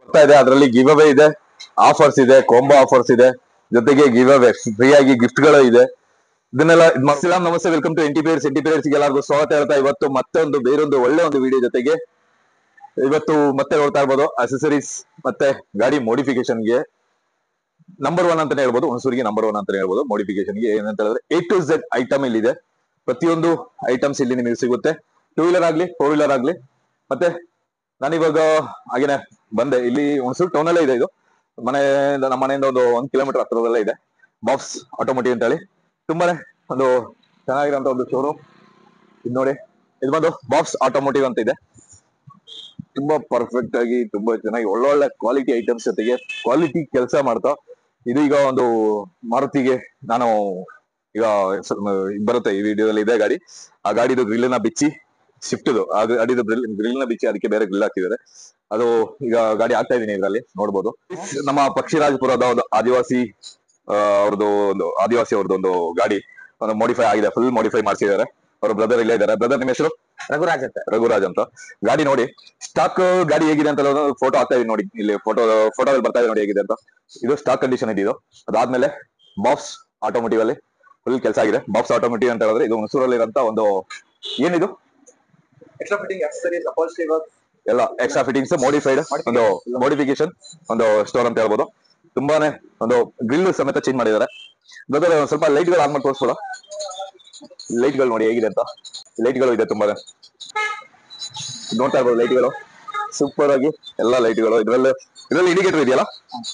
ಬರ್ತಾ ಇದೆ ಅದರಲ್ಲಿ ಗಿವ್ ಅವೇ ಇದೆ ಆಫರ್ಸ್ ಇದೆ ಕಾಂಬೋ ಆಫರ್ಸ್ ಇದೆ ಜೊತೆಗೆ ಗಿವ್ ಅವೇ ಫ್ರೀ ಆಗಿ ಗಿಫ್ಟ್ ಗಳು ಇದೆ ಇದನ್ನೆಲ್ಲ ಇದ್ ಮಾಡಿ- ಸಲಾಂ ನಮಸ್ತೆ welcome to MT pairs MT pairs ಎಲ್ಲರಿಗೂ ಸ್ವಾಗತ ಹೇಳ್ತಾ ಇವತ್ತು ಮತ್ತೆ ಒಂದು ಬೇರೊಂದು ಒಳ್ಳೆ ಒಂದು ವಿಡಿಯೋ ಜೊತೆಗೆ ಇವತ್ತು ಮತ್ತೆ ನೋಡ್ತಾ ಇರ್ಬೋದು ಅಸೆಸರೀಸ್ ಮತ್ತೆ ಗಾಡಿ modification ಗೆ ನಂಬರ್ ಒನ್ ಅಂತಾನೆ ಹೇಳ್ಬೋದು ಹುಣಸೂರಿಗೆ ನಂಬರ್ ಒನ್ ಅಂತಾನೆ ಹೇಳ್ಬೋದು modification ಗೆ ಏನಂತ ಹೇಳಿದ್ರೆ ಎ ಟು ಝೆಡ್ ಐಟಮ್ ಇಲ್ಲಿ ಇದೆ ಪ್ರತಿಯೊಂದು ಐಟಮ್ಸ್ ಇಲ್ಲಿ ನಿಮಗೆ ಸಿಗುತ್ತೆ ಟೂ ವೀಲರ್ ಆಗ್ಲಿ ಫೋರ್ ವೀಲರ್ ಆಗ್ಲಿ ಮತ್ತೆ ನಾನಿವಾಗ ಹಾಗೇನೆ ಬಂದೆ ಇಲ್ಲಿ ಹುಣಸೂರು ಟೌನ್ ಅಲ್ಲೇ ಇದೆ ಇದು ಮನೆಯಿಂದ ನಮ್ಮ ಮನೆಯಿಂದ ಒಂದು ಒಂದ್ ಕಿಲೋಮೀಟರ್ ಹತ್ರದಲ್ಲೇ ಇದೆ ಬಾಕ್ಸ್ ಆಟೋಮೋಟಿವ್ ಅಂತ ಹೇಳಿ ತುಂಬಾನೇ ಒಂದು ಚೆನ್ನಾಗಿರೋಂತ ಒಂದು ಶೋರೂಮ್ ಇದು ನೋಡಿ ಇದು ಬಂದು ಬಾಕ್ಸ್ ಆಟೋಮೋಟಿವ್ ಅಂತ ಇದೆ ತುಂಬಾ ಪರ್ಫೆಕ್ಟ್ ಆಗಿ ತುಂಬಾ ಚೆನ್ನಾಗಿ ಒಳ್ಳೊಳ್ಳೆ ಕ್ವಾಲಿಟಿ ಐಟಮ್ಸ್ ಜೊತೆಗೆ ಕ್ವಾಲಿಟಿ ಕೆಲಸ ಮಾಡ್ತಾ ಇದು ಈಗ ಒಂದು ಮಾರುತಿಗೆ ನಾನು ಈಗ ಸ್ವಲ್ಪ ಇದ್ ಬರುತ್ತೆ ಈ ವಿಡಿಯೋದಲ್ಲಿ ಇದೆ ಗಾಡಿ ಆ ಗಾಡಿದು ಗ್ರಿಲ್ ನ ಬಿಚ್ಚಿ ಶಿಫ್ಟ್ ಆ ಗಾಡಿದು ಗ್ರಿಲ್ ಗ್ರಿಲ್ ನ ಬಿಚ್ಚಿ ಅದಕ್ಕೆ ಬೇರೆ ಗ್ರಿಲ್ ಹಾಕಿದ್ದಾರೆ ಅದು ಈಗ ಗಾಡಿ ಆಗ್ತಾ ಇದೀನಿ ಇದರಲ್ಲಿ ನೋಡ್ಬೋದು ನಮ್ಮ ಪಕ್ಷಿರಾಜಪುರದ ಒಂದು ಆದಿವಾಸಿ ಆ, ಅವ್ರದ್ದು ಒಂದು ಆದಿವಾಸಿ ಅವ್ರದ್ದು ಒಂದು ಗಾಡಿ ಒಂದು ಮಾಡಿಫೈ ಆಗಿದೆ ಫುಲ್ ಮಾಡಿಫೈ ಮಾಡಿಸಿದ್ದಾರೆ ಅವ್ರ ಬ್ರದರ್ ಇಲ್ಲೇ ಇದ್ದಾರೆ ಬ್ರದರ್ ನಿಮ್ಮ ಹೆಸರು ರಘುರಾಜ್ ಅಂತ ರಘುರಾಜ್ ಅಂತ ಗಾಡಿ ನೋಡಿ ಸ್ಟಾಕ್ ಗಾಡಿ ಹೇಗಿದೆ ಅಂತ ಫೋಟೋ ಹಾಕ್ತಾ ಇದೀನಿ ನೋಡಿ ಇಲ್ಲಿ ಫೋಟೋ ಫೋಟೋದಲ್ಲಿ ಬರ್ತಾ ಇದೆ ನೋಡಿ ಹೇಗಿದೆ ಅಂತ ಇದು ಸ್ಟಾಕ್ ಕಂಡೀಷನ್ ಇದೆ ಇದು ಅದಾದ್ಮೇಲೆ ಬಾಕ್ಸ್ ಆಟೋಮೋಟಿವ್ ಅಲ್ಲಿ ಫುಲ್ ಕೆಲಸ ಆಗಿದೆ ಬಾಕ್ಸ್ ಆಟೋಮೋಟಿವ್ ಅಂತ ಹೇಳಿದ್ರೆ ಇದು ಹುಣಸೂರಲ್ಲಿ ಇರೋಂತ ಒಂದು ಏನಿದು extra fitting accessories upholstery work ಎಲ್ಲ ಎಕ್ಸ್ಟ್ರಾ ಫಿಟ್ಟಿಂಗ್ಸ್ ಮೋಡಿಫೈಡ್ ಒಂದು ಮೋಡಿಫಿಕೇಶನ್ ಒಂದು ಸ್ಟೋರ್ ಅಂತ ಹೇಳ್ಬೋದು ತುಂಬಾನೇ ಒಂದು ಗ್ರಿಲ್ ಸಮೇತ ಚೇಂಜ್ ಮಾಡಿದ್ದಾರೆ ಬ್ರದರ್ ಒಂದ್ ಸ್ವಲ್ಪ ಲೈಟ್ ಗಳು ಆನ್ ಮಾಡಿ ತೋರಿಸ್ಬೋದ ಲೈಟ್ ಗಳು ನೋಡಿ ಹೇಗಿದೆ ಅಂತ ಲೈಟ್ ಗಳು ಇದೆ ತುಂಬಾನೇ ನೋಡ್ತಾ ಇರ್ಬೋದು ಲೈಟ್ ಗಳು ಸೂಪರ್ ಆಗಿ ಎಲ್ಲಾ ಲೈಟ್ ಗಳು ಇದ್ರಲ್ಲಿ ಇದ್ರಲ್ಲಿ ಇಂಡಿಕೇಟರ್ ಇದೆಯಲ್ಲ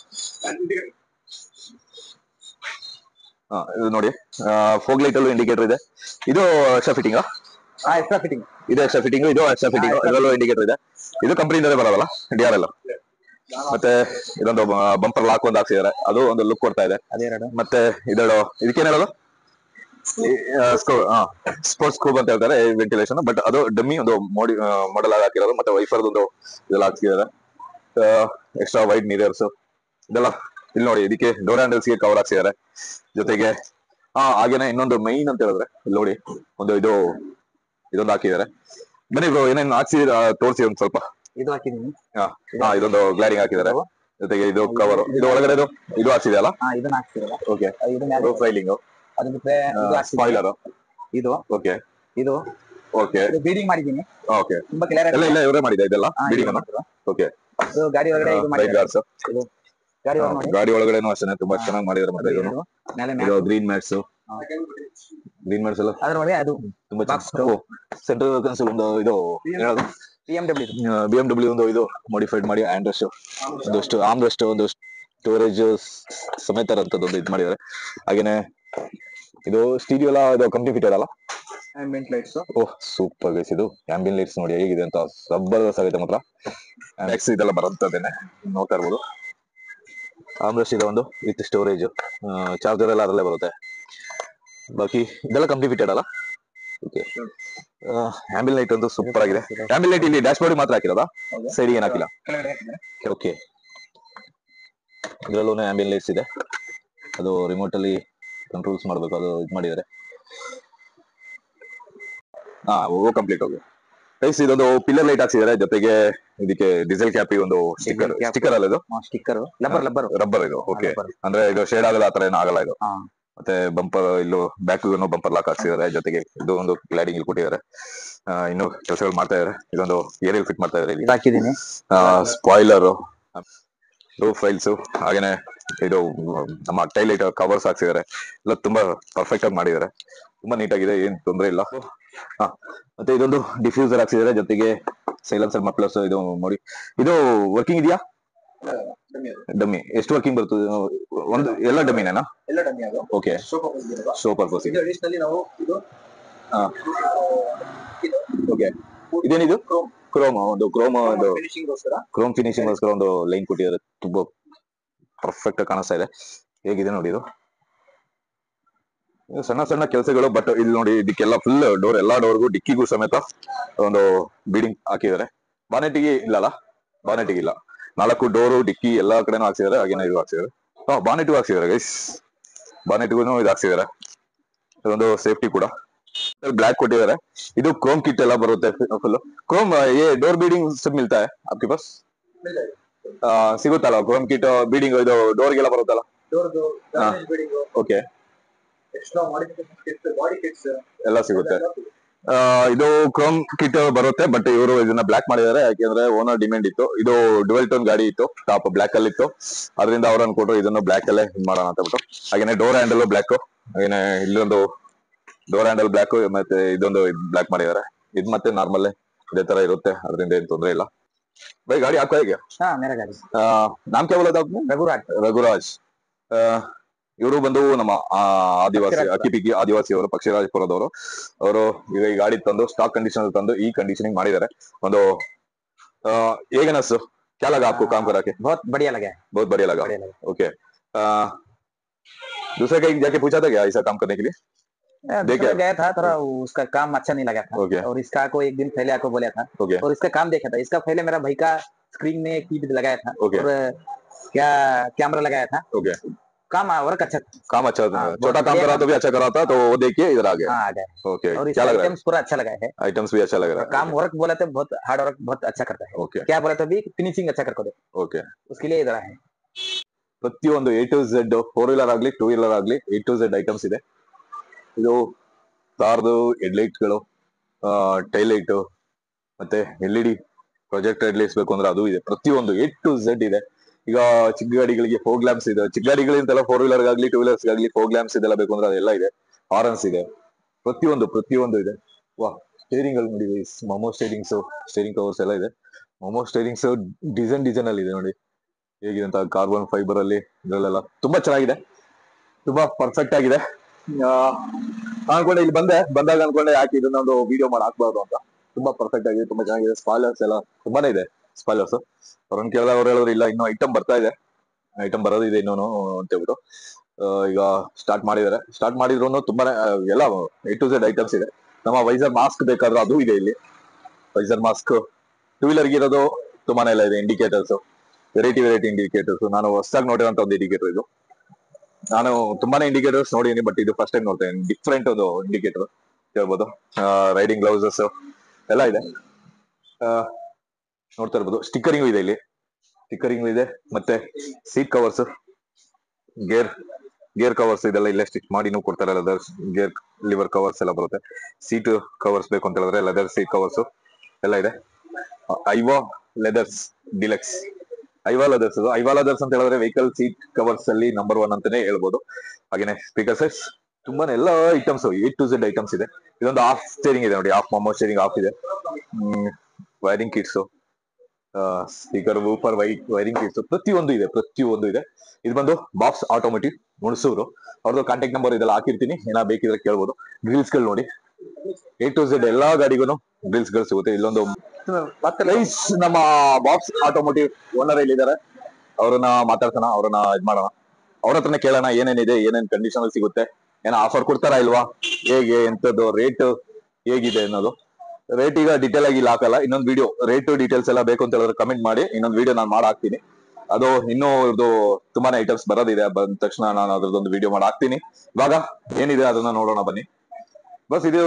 ಹಾ ಇದು ನೋಡಿ ಫೋಗ್ ಲೈಟ್ ಅಲ್ಲೂ ಇಂಡಿಕೇಟರ್ ಇದೆ ಇದು ಎಕ್ಸ್ಟ್ರಾ ಫಿಟ್ಟಿಂಗ್ ಹಾ ಎಕ್ಸ್ಟ್ರಾ ಫಿಟ್ಟಿಂಗ್ ಇದು ಎಕ್ಸ್ಟ್ರಾ ಫಿಟ್ಟಿಂಗ್ ಇದು ಎಕ್ಸ್ಟ್ರಾ ಫಿಟ್ಟಿಂಗ್ ಇದರಲ್ಲೂ ಇಂಡಿಕೇಟರ್ ಇದೆ ಇದು ಕಂಪನಿಯಿಂದಲೇ ಬರೋದಲ್ಲ ಡಿ ಆರ್ ಎಲ್ ಮತ್ತೆ ಇದೊಂದು ಬಂಪರ್ ಲಾಕ್ ಒಂದು ಹಾಕ್ಸಿದ್ದಾರೆ ಅದು ಒಂದು ಲುಕ್ ಕೊಡ್ತಾ ಇದೆ ಅದೆರಡು ಮತ್ತೆ ಇದೆರಡು ಇದಕ್ಕೇನ್ ಹೇಳೋದು ಸ್ಪೋರ್ಟ್ಸ್ ಸ್ಕೂಬ್ ಅಂತ ಹೇಳ್ತಾರೆ ವೆಂಟಿಲೇಷನ್ ಬಟ್ ಅದು ಡಮ್ಮಿ ಒಂದು ಮೋಡಿ ಮಾಡೆಲ್ ಆಗಿ ಹಾಕಿರೋದು ಮತ್ತೆ ವೈಫರ್ ಒಂದು ಇದೆಲ್ಲ ಹಾಕ್ಸಿದ್ದಾರೆ ಎಕ್ಸ್ಟ್ರಾ ವೈಡ್ ಮಿರರ್ಸ್ ಇದೆಲ್ಲ ಇಲ್ಲಿ ನೋಡಿ ಇದಕ್ಕೆ ಡೋರ್ ಹ್ಯಾಂಡಲ್ಸ್ ಗೆ ಕವರ್ ಹಾಕ್ಸಿದ್ದಾರೆ ಜೊತೆಗೆ ಹಾ ಹಾಗೇನೆ ಇನ್ನೊಂದು ಮೈನ್ ಅಂತ ಹೇಳಿದ್ರೆ ಇಲ್ಲಿ ನೋಡಿ ಒಂದು ಇದು ಇದೊಂದು ಹಾಕಿದ್ದಾರೆ ಬನ್ನಿ ಬ್ರೋ ಏನೇನು ಹಾಕ್ಸಿ ತೋರಿಸಿ ಒಂದ್ ಸ್ವಲ್ಪ ಇದು ಹಾಕಿದೀನಿ ಹಾ ಹಾ, ಇದೊಂದು ಗ್ಲಾಡಿಂಗ್ ಹಾಕಿದ್ದಾರೆ ಜೊತೆಗೆ ಇದು ಕವರ್ ಇದು ಒಳಗಡೆ ಇದು ಇದು ಹಾಕ್ಸಿದೆ ಅಲ್ಲ ಹಾ ಇದನ್ನ ಹಾಕ್ತಿರಲ್ಲ ಓಕೆ ಇದು ಮೇಲೆ ಫೈಲಿಂಗ್ ಅದ್ರ ಬಿಟ್ರೆ ಇದು ಹಾಕ್ಸಿದೀನಿ. ಸ್ಪಾಯ್ಲರ್ ಇದು ಓಕೆ ಇದು ಓಕೆ ಇದು ಬೀಡಿಂಗ್ ಮಾಡಿದೀನಿ ಓಕೆ ತುಂಬಾ ಕ್ಲಿಯರ್ ಎಲ್ಲ ಇಲ್ಲ ಇವರೇ ಮಾಡಿದೆ ಇದೆಲ್ಲ ಬಿಡಿಂಗ್ ಓಕೆ ಇದು ಗಾಡಿ ಒಳಗಡೆ ಇದು ರೈಟ್ ಮಾಡಿದ್ದಾರೆ ಗಾರ್ಡ್ಸ್ ಇದು ಗಾಡಿ ಒಳಗೆ ನೋಡಿ ಗಾಡಿ ಒಳಗಡೆನೂ ಅಷ್ಟೇ ತುಂಬಾ ಚೆನ್ನಾಗಿ ಮಾಡಿದ್ದಾರೆ ಮತ್ತೆ ಇದನ್ನು ಇದು ಮೇಲೆ ಇದು mat green mats green mats ಎಲ್ಲ ಅದ್ರೊಳಗೆ ಅದು ತುಂಬಾ Box. ಸೆಂಟ್ರಲ್ ಕನ್ಸೋಲ್ ಒಂದು ಇದು ಹೇಳೋದು B M W B M W ಒಂದು ಇದು ಮಾಡಿಫೈಡ್ ಮಾಡಿ ಆ್ಯಂಡ್ ರೆಸ್ಟ್ ಒಂದಷ್ಟು ಆರ್ಮ್ ರೆಸ್ಟ್ ಒಂದು ಸ್ಟೋರೇಜ್ ಸಮೇತ ಇರೋಂಥದ್ದು ಒಂದು ಇದು ಮಾಡಿದ್ದಾರೆ ಹಾಗೇನೆ ಇದು ಸ್ಟೀಡಿಯೋ ಎಲ್ಲ ಇದು ಕಂಪ್ನಿ ಫಿಟೆಡ್ ಅಲ್ಲ ambient lights oh super guys ಇದು ಆಂಬಿಯನ್ ಲೈಟ್ಸ್ ನೋಡಿ ಹೇಗಿದೆ ಅಂತ ಜಬರ್ದಸ್ತ್ ಆಗೈತೆ ಮಾತ್ರ ಟ್ಯಾಕ್ಸ್ ಇದೆಲ್ಲ ಬರೋಂಥದ್ದೇನೆ ನೋಡ್ತಾ ಇರ್ಬೋದು ಆಮ್ರೆಸ್ಟ್ ಇದೆ ಒಂದು ವಿತ್ ಸ್ಟೋರೇಜ್ ಚಾರ್ಜರ್ ಎಲ್ಲ ಅದರಲ್ಲೇ ಬರುತ್ತೆ ಬಾಕಿ ಇದೆಲ್ಲ ಕಂಪ್ನಿ ಫಿಟೆಡ್ ಅಲ್ಲ ಓಕೆ ಆಂಬಿಲ್ ಲೈಟ್ ಅಂತೂ ಸೂಪರ್ ಆಗಿದೆ ಆಂಬಿಲ್ ಲೈಟ್ ಇಲ್ಲಿ ಡ್ಯಾಶ್ ಬೋರ್ಡ್ ಮಾತ್ರ ಹಾಕಿರೋದಾ ಹೌದು. ಸೈಡ್ ಏನ್ ಹಾಕಿಲ್ಲ ಕೆಳಗಡೆ ಹಾಕಿದ್ದಾರೆ. ಓಕೆ ಇದರಲ್ಲೂ ಆಂಬಿಯನ್ ಲೈಟ್ಸ್ ಇದೆ ಅದು ರಿಮೋಟ್ ಅಲ್ಲಿ ಕಂಟ್ರೋಲ್ಸ್ ಮಾಡಬೇಕು ಅದು ಇದು ಮಾಡಿದ್ದಾರೆ ಹಾ ಓ ಕಂಪ್ಲೀಟ್ ಹೋಗಿ ಗೈಸ್ ಇದೊಂದು ಪಿಲ್ಲರ್ ಲೈಟ್ ಹಾಕ್ಸಿದ್ದಾರೆ ಜೊತೆಗೆ ಇದಕ್ಕೆ ಡೀಸೆಲ್ ಕ್ಯಾಪಿ ಒಂದು ಸ್ಟಿಕ್ಕರ್ Diesel cap. ಸ್ಟಿಕ್ಕರ್ ಅಲ್ಲ ಇದು ಸ್ಟಿಕ್ಕರ್ ಲಬ್ಬರ್ ಲಬ್ಬರ್ ರಬ್ಬರ್ ಇದು ಓಕೆ ಅಂದ್ರೆ ಇದು ಶೇಡ್ ಆಗಲ್ಲ ಆತರ ಏನು ಆಗಲ್ಲ ಇದು ಹಾ. ಮತ್ತೆ ಬಂಪರ್ ಇಲ್ಲೂ ಬ್ಯಾಕ್ ಬಂಪರ್ ಲಾಕ್ ಹಾಕ್ಸಿದ್ದಾರೆ ಜೊತೆಗೆ ಇದು ಒಂದು ಗ್ಲೈಡಿಂಗ್ ಇಲ್ಲಿ ಕೊಟ್ಟಿದ್ದಾರೆ ಆ, ಇನ್ನು ಕೆಲಸಗಳು ಮಾಡ್ತಾ ಇದಾರೆ ಇದೊಂದು ಏರಿಯಲ್ ಫಿಟ್ ಮಾಡ್ತಾ ಇದಾರೆ ಇಲ್ಲಿ ಇದು ಹಾಕಿದೀನಿ ಸ್ಪಾಯ್ಲರ್ ರೂಫ್ ಫೈಲ್ಸ್ ಹಾಗೇನೆ ಇದು ನಮ್ಮ ಟೈಲೈಟ್ ಕವರ್ಸ್ ಹಾಕ್ಸಿದ್ದಾರೆ ಎಲ್ಲ ತುಂಬಾ ಪರ್ಫೆಕ್ಟ್ ಆಗಿ ಮಾಡಿದ್ದಾರೆ ತುಂಬಾ ನೀಟಾಗಿದೆ ಏನ್ ತೊಂದರೆ ಇಲ್ಲ ಹಾ ಮತ್ತೆ ಇದೊಂದು ಡಿಫ್ಯೂಸರ್ ಹಾಕ್ಸಿದ್ದಾರೆ ಜೊತೆಗೆ ಸೈಲೆನ್ಸರ್ ಪ್ಲಸ್ ಇದು ನೋಡಿ ಇದು ವರ್ಕಿಂಗ್ ಇದೆಯಾ ಡಮ್ಮಿ ಎಷ್ಟು ವರ್ಕಿಂಗ್ ಬರ್ತದೆ ಒಂದು ಎಲ್ಲ ಡಮ್ಮಿನೇನಾ ಎಲ್ಲ ಡಮ್ಮಿ ಅದು ಓಕೆ ಸೋಫಾ ಬಂದಿರೋದು ಶೋ ಪರ್ಪಸ್ ಇದು ಅಡಿಷನಲಿ ನಾವು ಇದು ಹಾ ಇದು ಓಕೆ ಇದೇನಿದು ಕ್ರೋಮ್ ಕ್ರೋಮ್ ಒಂದು ಕ್ರೋಮ್ ಒಂದು ಫಿನಿಶಿಂಗ್ ಗೋಸ್ಕರ ಕ್ರೋಮ್ ಫಿನಿಶಿಂಗ್ ಗೋಸ್ಕರ ಒಂದು ಲೈನ್ ಕೊಟ್ಟಿದ್ದಾರೆ ತುಂಬಾ ಪರ್ಫೆಕ್ಟ್ ಆಗಿ ಕಾಣಿಸ್ತಾ ಇದೆ ಹೇಗಿದೆ ನೋಡಿ ಇದು ಇದು ಸಣ್ಣ ಸಣ್ಣ ಕೆಲಸಗಳು ಬಟ್ ಇಲ್ಲಿ ನೋಡಿ ಇದಕ್ಕೆಲ್ಲ ಫುಲ್ ಡೋರ್ ಎಲ್ಲಾ ಡೋರ್ಗೂ ಡಿಕ್ಕಿಗೂ ಸಮೇತ ಒಂದು ಬೀಡಿಂಗ್ ಹಾಕಿದ್ದಾರೆ ಬಾನೆಟಿಗೆ ಇಲ್ಲಲ್ಲ ಬಾನೆಟಿಗೆ ಇಲ್ಲ ನಾಲ್ಕು ಡೋರು ಡಿಕ್ಕಿ ಎಲ್ಲಾ ಕಡೆನೂ ಹಾಕ್ಸಿದ್ದಾರೆ ಹಾಗೇನೆ ಇದು ಹಾಕ್ಸಿದ್ದಾರೆ ಹಾ ಬಾನೆಟ್ಗೂ ಹಾಕ್ಸಿದ್ದಾರೆ ಗೈಸ್ ಬಾನೆಟ್ಗೂ ಇದು ಹಾಕ್ಸಿದ್ದಾರೆ ಇದೊಂದು ಸೇಫ್ಟಿ ಕೂಡ ಬ್ಲ್ಯಾಕ್ ಕೊಟ್ಟಿದ್ದಾರೆ ಇದು ಕ್ರೋಮ್ ಕಿಟ್ ಎಲ್ಲ ಬರುತ್ತೆ ಫುಲ್ ಕ್ರೋಮ್ ये डोर बीडिंग सब मिलता है आपके पास ಆ, ಸಿಗುತ್ತಲ್ಲ ಕ್ರೋಮ್ ಕಿಟ್ ಬೀಡಿಂಗ್ ಇದು ಡೋರ್ಗೆಲ್ಲ ಬರುತ್ತಲ್ಲ ಡೋರ್ದು building okay extra modification kits body kits ಎಲ್ಲ ಸಿಗುತ್ತೆ ಆ, ಇದು ಕ್ರೋಮ್ ಕಿಟ್ ಬರುತ್ತೆ ಬಟ್ ಇವರು ಇದನ್ನ ಬ್ಲಾಕ್ ಮಾಡಿದ್ದಾರೆ ಯಾಕೆಂದ್ರೆ ಓನರ್ ಡಿಮ್ಯಾಂಡ್ ಇತ್ತು ಇದು ಡುವೆಲ್ ಟೋನ್ ಗಾಡಿ ಇತ್ತು ಟಾಪ್ ಬ್ಲಾಕ್ ಅಲ್ಲಿ ಇತ್ತು ಅದರಿಂದ ಅವ್ರು ಅನ್ಕೊಟ್ರು ಇದನ್ನು ಬ್ಲಾಕ್ ಅಲ್ಲೇ ಇದ್ ಮಾಡೋಣ ಅಂತ ಬಿಟ್ಟು ಹಾಗೇನೆ ಡೋರ್ ಹ್ಯಾಂಡಲ್ ಬ್ಲಾಕ್ ಹಾಗೇನೆ ಇಲ್ಲೊಂದು ಡೋರ್ ಹ್ಯಾಂಡಲ್ ಬ್ಲಾಕ್ ಮತ್ತೆ ಇದೊಂದು ಬ್ಲಾಕ್ ಮಾಡಿದ್ದಾರೆ ಇದ್ ಮತ್ತೆ ನಾರ್ಮಲ್ ಇದೇ ತರ ಇರುತ್ತೆ ಅದರಿಂದ ಏನ್ ತೊಂದ್ರೆ ಇಲ್ಲ ಬೈ ಗಾಡಿ ಹಾಕೋ ಹೇಗೆ ಹಾ ಮೇರಾ ಗಾಡಿ ಆ, ನಾಮ್ क्या बोला था आपने ರಘುರಾಜ್ ರಘುರಾಜ್ ಇವರು ಬಂದು ನಮ್ಮ ಆ, ಆದಿವಾಸಿ ಪಕ್ಷಿರಾಜಪುರ. ಅಕ್ಕಿಪಿಕ್ಕಿ ಆದಿವಾಸಿ ಅವರು ಪಕ್ಷಿರಾಜಪುರದವರು ಅವರು ಈಗ ಈ ಗಾಡಿ ತಂದು ಸ್ಟಾಕ್ ಕಂಡೀಷನ್ ತಂದು ಈ ಕಂಡೀಷನಿಂಗ್ ಮಾಡಿದ್ದಾರೆ ಒಂದು ಆ, ಹೇಗನಸ್ಸು क्या लगा आपको काम करा के बहुत बढ़िया लगा है बहुत बढ़िया लगा बढ़िया लगा ओके आ, दूसरे कहीं जाके पूछा था क्या ऐसा काम करने के लिए मैं देखा? दूसरा गया था थोड़ा उसका काम अच्छा नहीं लगा था ओके और इसका को एक दिन पहले आपको बोला था ओके और इसका काम देखा था इसका पहले मेरा भाई का स्क्रीन में कीट लगाया था ओके और क्या कैमरा लगाया था ओके काम वर्क अच्छा था काम अच्छा था हाँ, छोटा बहुत काम बढ़िया करा तो भी काम अच्छा करा था तो वो देखिए इधर आ गया हाँ आ गया ओके और क्या इसका लग रहा है आइटम्स पूरा अच्छा लगा है आइटम्स भी अच्छा लग रहा है काम वर्क बोला तो बहुत हार्ड वर्क बहुत अच्छा करता है ओके क्या बोला तो भी फिनिशिंग अच्छा कर दे ओके उसके लिए इधर है ಪ್ರತಿಯೊಂದು A to Z four wheeler ಆಗ್ಲಿ ಟೂ ವೀಲರ್ ಆಗ್ಲಿ ಎ ಟು ಝೆಡ್ ಐಟಮ್ಸ್ ಇದೆ ಇದು ಕಾರ್ದು ಹೆಡ್ಲೈಟ್ಗಳು ಟೈಲ್ ಲೈಟ್ ಮತ್ತೆ L E D project lights ಬೇಕು ಅಂದ್ರೆ ಅದು ಇದೆ ಪ್ರತಿಯೊಂದು ಎ ಟು ಝೆಡ್ ಇದೆ ಈಗ ಚಿಕ್ಕ ಗಾಡಿಗಳಿಗೆ ಫೋಗ್ ಲ್ಯಾಂಪ್ಸ್ ಇದೆ ಚಿಕ್ಕ ಗಾಡಿಗಳಿಂತೆಲ್ಲ ಫೋರ್ ವೀಲರ್ ಆಗ್ಲಿ ಟೂ ವೀಲರ್ಸ್ ಆಗ್ಲಿ ಫೋಗ್ ಲ್ಯಾಂಪ್ಸ್ ಇದೆಲ್ಲ ಬೇಕು ಅಂದ್ರೆ ಅದೆಲ್ಲ ಇದೆ ಹಾರನ್ಸ್ ಇದೆ ಪ್ರತಿಯೊಂದು ಪ್ರತಿಯೊಂದು ಇದೆ ವಾ ಸ್ಟೇರಿಂಗ್ ಅಲ್ಲಿ ನೋಡಿ ಮೊಮೋ ಸ್ಟೇರಿಂಗ್ಸ್ ಸ್ಟೇರಿಂಗ್ ಕವರ್ಸ್ ಎಲ್ಲ ಇದೆ ಮೊಮೋ ಸ್ಟೇರಿಂಗ್ಸ್ ಡಿಸೈನ್ ಡಿಸೈನ್ ಅಲ್ಲಿ ಇದೆ ನೋಡಿ ಹೇಗಿದೆ ಅಂತ ಕಾರ್ಬನ್ ಫೈಬರ್ ಅಲ್ಲಿ ಇದ್ರಲ್ಲೆಲ್ಲ ತುಂಬಾ ಚೆನ್ನಾಗಿದೆ ತುಂಬಾ ಪರ್ಫೆಕ್ಟ್ ಆಗಿದೆ ಆ, ನಾನ್ ಅನ್ಕೊಂಡೆ ಇಲ್ಲಿ ಬಂದೆ ಬಂದಾಗ ಅನ್ಕೊಂಡೆ ಯಾಕೆ ಇದನ್ನ ಒಂದು ವಿಡಿಯೋ ಮಾಡಿ ಹಾಕ್ಬಾರ್ದು ಅಂತ ತುಂಬಾ ಪರ್ಫೆಕ್ಟ್ ಆಗಿದೆ ತುಂಬಾ ಚೆನ್ನಾಗಿದೆ ಸ್ಪಾಯ್ಲರ್ಸ್ ಎಲ್ಲ ತುಂಬಾನೇ ಇದೆ ಸ್ಪಾಯ್ಲರ್ಸ್ ಅವ್ರನ್ನ ಕೇಳಿದಾಗ ಅವ್ರು ಹೇಳಿದ್ರು ಇಲ್ಲ ಇನ್ನೂ ಐಟಮ್ ಬರ್ತಾ ಇದೆ ಐಟಮ್ ಬರೋದಿದೆ ಇನ್ನೂ ಅಂತ ಹೇಳ್ಬಿಟ್ಟು ಆ, ಈಗ ಸ್ಟಾರ್ಟ್ ಮಾಡಿದ್ದಾರೆ ಸ್ಟಾರ್ಟ್ ಮಾಡಿದ್ರು ತುಂಬಾನೇ ಆ, ಎಲ್ಲ ಎ ಟು ಝೆಡ್ ಐಟಮ್ಸ್ ಇದೆ ನಮ್ಮ ವೈಸರ್ ಮಾಸ್ಕ್ ಬೇಕಾದ್ರೆ ಅದು ಇದೆ ಇಲ್ಲಿ ವೈಸರ್ ಮಾಸ್ಕ್ ಟೂ ವೀಲರ್ಗೆ ಇರೋದು ತುಂಬಾನೇ ಎಲ್ಲ ಇದೆ ಇಂಡಿಕೇಟರ್ಸ್ ವೆರೈಟಿ ವೆರೈಟಿ ಇಂಡಿಕೇಟರ್ಸ್ ನಾನು ಹೊಸದಾಗಿ ನೋಡಿರೋಂಥ ಒಂದು ಇಂಡಿಕೇಟರ್ ಇದು ನಾನು ತುಂಬಾನೇ ಇಂಡಿಕೇಟರ್ಸ್ ನೋಡಿದೀನಿ ಬಟ್ ಇದು ಫಸ್ಟ್ ಟೈಮ್ ನೋಡ್ತೇನೆ ಡಿಫ್ರೆಂಟ್ ಒಂದು ಇಂಡಿಕೇಟರ್ ಹೇಳ್ಬೋದು ರೈಡಿಂಗ್ ಗ್ಲೌಸಸ್ ಎಲ್ಲ ಇದೆ ಆ, ನೋಡ್ತಾ ಇರ್ಬೋದು ಸ್ಟಿಕ್ಕರಿಂಗ್ ಇದೆ ಇಲ್ಲಿ ಸ್ಟಿಕ್ಕರಿಂಗ್ ಇದೆ ಮತ್ತೆ seat covers gear gear covers ಇದೆಲ್ಲ ಇಲ್ಲೇ ಸ್ಟಿಚ್ ಮಾಡಿನೂ ಕೊಡ್ತಾರೆ ಲೆದರ್ ಗೇರ್ ಲಿವರ್ ಕವರ್ಸ್ ಎಲ್ಲ ಬರುತ್ತೆ ಸೀಟ್ ಕವರ್ಸ್ ಬೇಕು ಅಂತ ಹೇಳಿದ್ರೆ ಲೆದರ್ ಸೀಟ್ ಕವರ್ಸ್ ಎಲ್ಲ ಇದೆ Aiwa leathers deluxe Aiwa leathers Aiwa leathers ಅಂತ ಹೇಳಿದ್ರೆ ವೆಹಿಕಲ್ ಸೀಟ್ ಕವರ್ಸ್ ಅಲ್ಲಿ ನಂಬರ್ ಒನ್ ಅಂತಾನೆ ಹೇಳ್ಬೋದು ಹಾಗೇನೆ ಸ್ಪೀಕರ್ ಸೆಟ್ಸ್ ತುಂಬಾನೇ ಎಲ್ಲ items A to Z items ಇದೆ ಇದೊಂದು ಆಫ್ ಸ್ಟೇರಿಂಗ್ ಇದೆ ನೋಡಿ ಆಫ್ ಮೊಮೋ ಸ್ಟೇರಿಂಗ್ ಆಫ್ ಇದೆ ವೈರಿಂಗ್ ಕಿಟ್ಸ್ ಸ್ಪೀಕರ್ ವೂಪರ್ ವೈ ವೈರಿಂಗ್ ಕಿಟ್ಸ್ ಪ್ರತಿಯೊಂದು ಇದೆ ಪ್ರತಿಯೊಂದು ಇದೆ ಇದು ಬಂದು ಬಾಕ್ಸ್ ಆಟೋಮೆಟಿವ್ ಹುಣಸೂರು ಅವ್ರದ್ದು ಕಾಂಟ್ಯಾಕ್ಟ್ ನಂಬರ್ ಇದೆಲ್ಲ ಹಾಕಿರ್ತೀನಿ ಏನಾ ಬೇಕಿದ್ರೆ ಕೇಳ್ಬೋದು ಗ್ರಿಲ್ಸ್ ಗಳು ನೋಡಿ ಎ ಟು ಝೆಡ್ ಎಲ್ಲಾ ಗಾಡಿಗೂ ಗ್ರಿಲ್ಸ್ ಗಳು ಸಿಗುತ್ತೆ ಇಲ್ಲೊಂದು ಮತ್ತೆ ಗೈಸ್ ನಮ್ಮ ಬಾಕ್ಸ್ ಆಟೋಮೋಟಿವ್ ಓನರ್ ಇಲ್ಲಿದ್ದಾರೆ ಅವ್ರನ್ನ ಮಾತಾಡ್ಸೋಣ ಅವ್ರನ್ನ ಇದ್ ಮಾಡೋಣ ಅವ್ರ ಹತ್ರನೇ ಕೇಳೋಣ ಏನೇನಿದೆ ಏನೇನ್ ಕಂಡೀಷನ್ ಅಲ್ಲಿ ಸಿಗುತ್ತೆ ಏನೋ ಆಫರ್ ಕೊಡ್ತಾರಾ ಇಲ್ವಾ ಹೇಗೆ ಎಂತದ್ದು ರೇಟ್ ಹೇಗಿದೆ ಅನ್ನೋದು ರೇಟ್ ಈಗ ಡಿಟೇಲ್ ಆಗಿ ಇಲ್ಲಿ ಹಾಕಲ್ಲ ಇನ್ನೊಂದು ವಿಡಿಯೋ ರೇಟ್ ಡೀಟೇಲ್ಸ್ ಎಲ್ಲ ಬೇಕು ಅಂತ ಹೇಳಿದ್ರೆ ಕಮೆಂಟ್ ಮಾಡಿ ಇನ್ನೊಂದು ವಿಡಿಯೋ ನಾನು ಮಾಡಿ ಹಾಕ್ತೀನಿ ಅದು ಇನ್ನೂ ಇದು ತುಂಬಾನೇ ಐಟಮ್ಸ್ ಬರೋದಿದೆ ಬಂದ ತಕ್ಷಣ ನಾನು ಅದ್ರದ್ದೊಂದು ವಿಡಿಯೋ ಮಾಡಿ ಹಾಕ್ತೀನಿ ಇವಾಗ ಏನಿದೆ ಅದನ್ನ ನೋಡೋಣ ಬನ್ನಿ ಬಸ್ ಇದು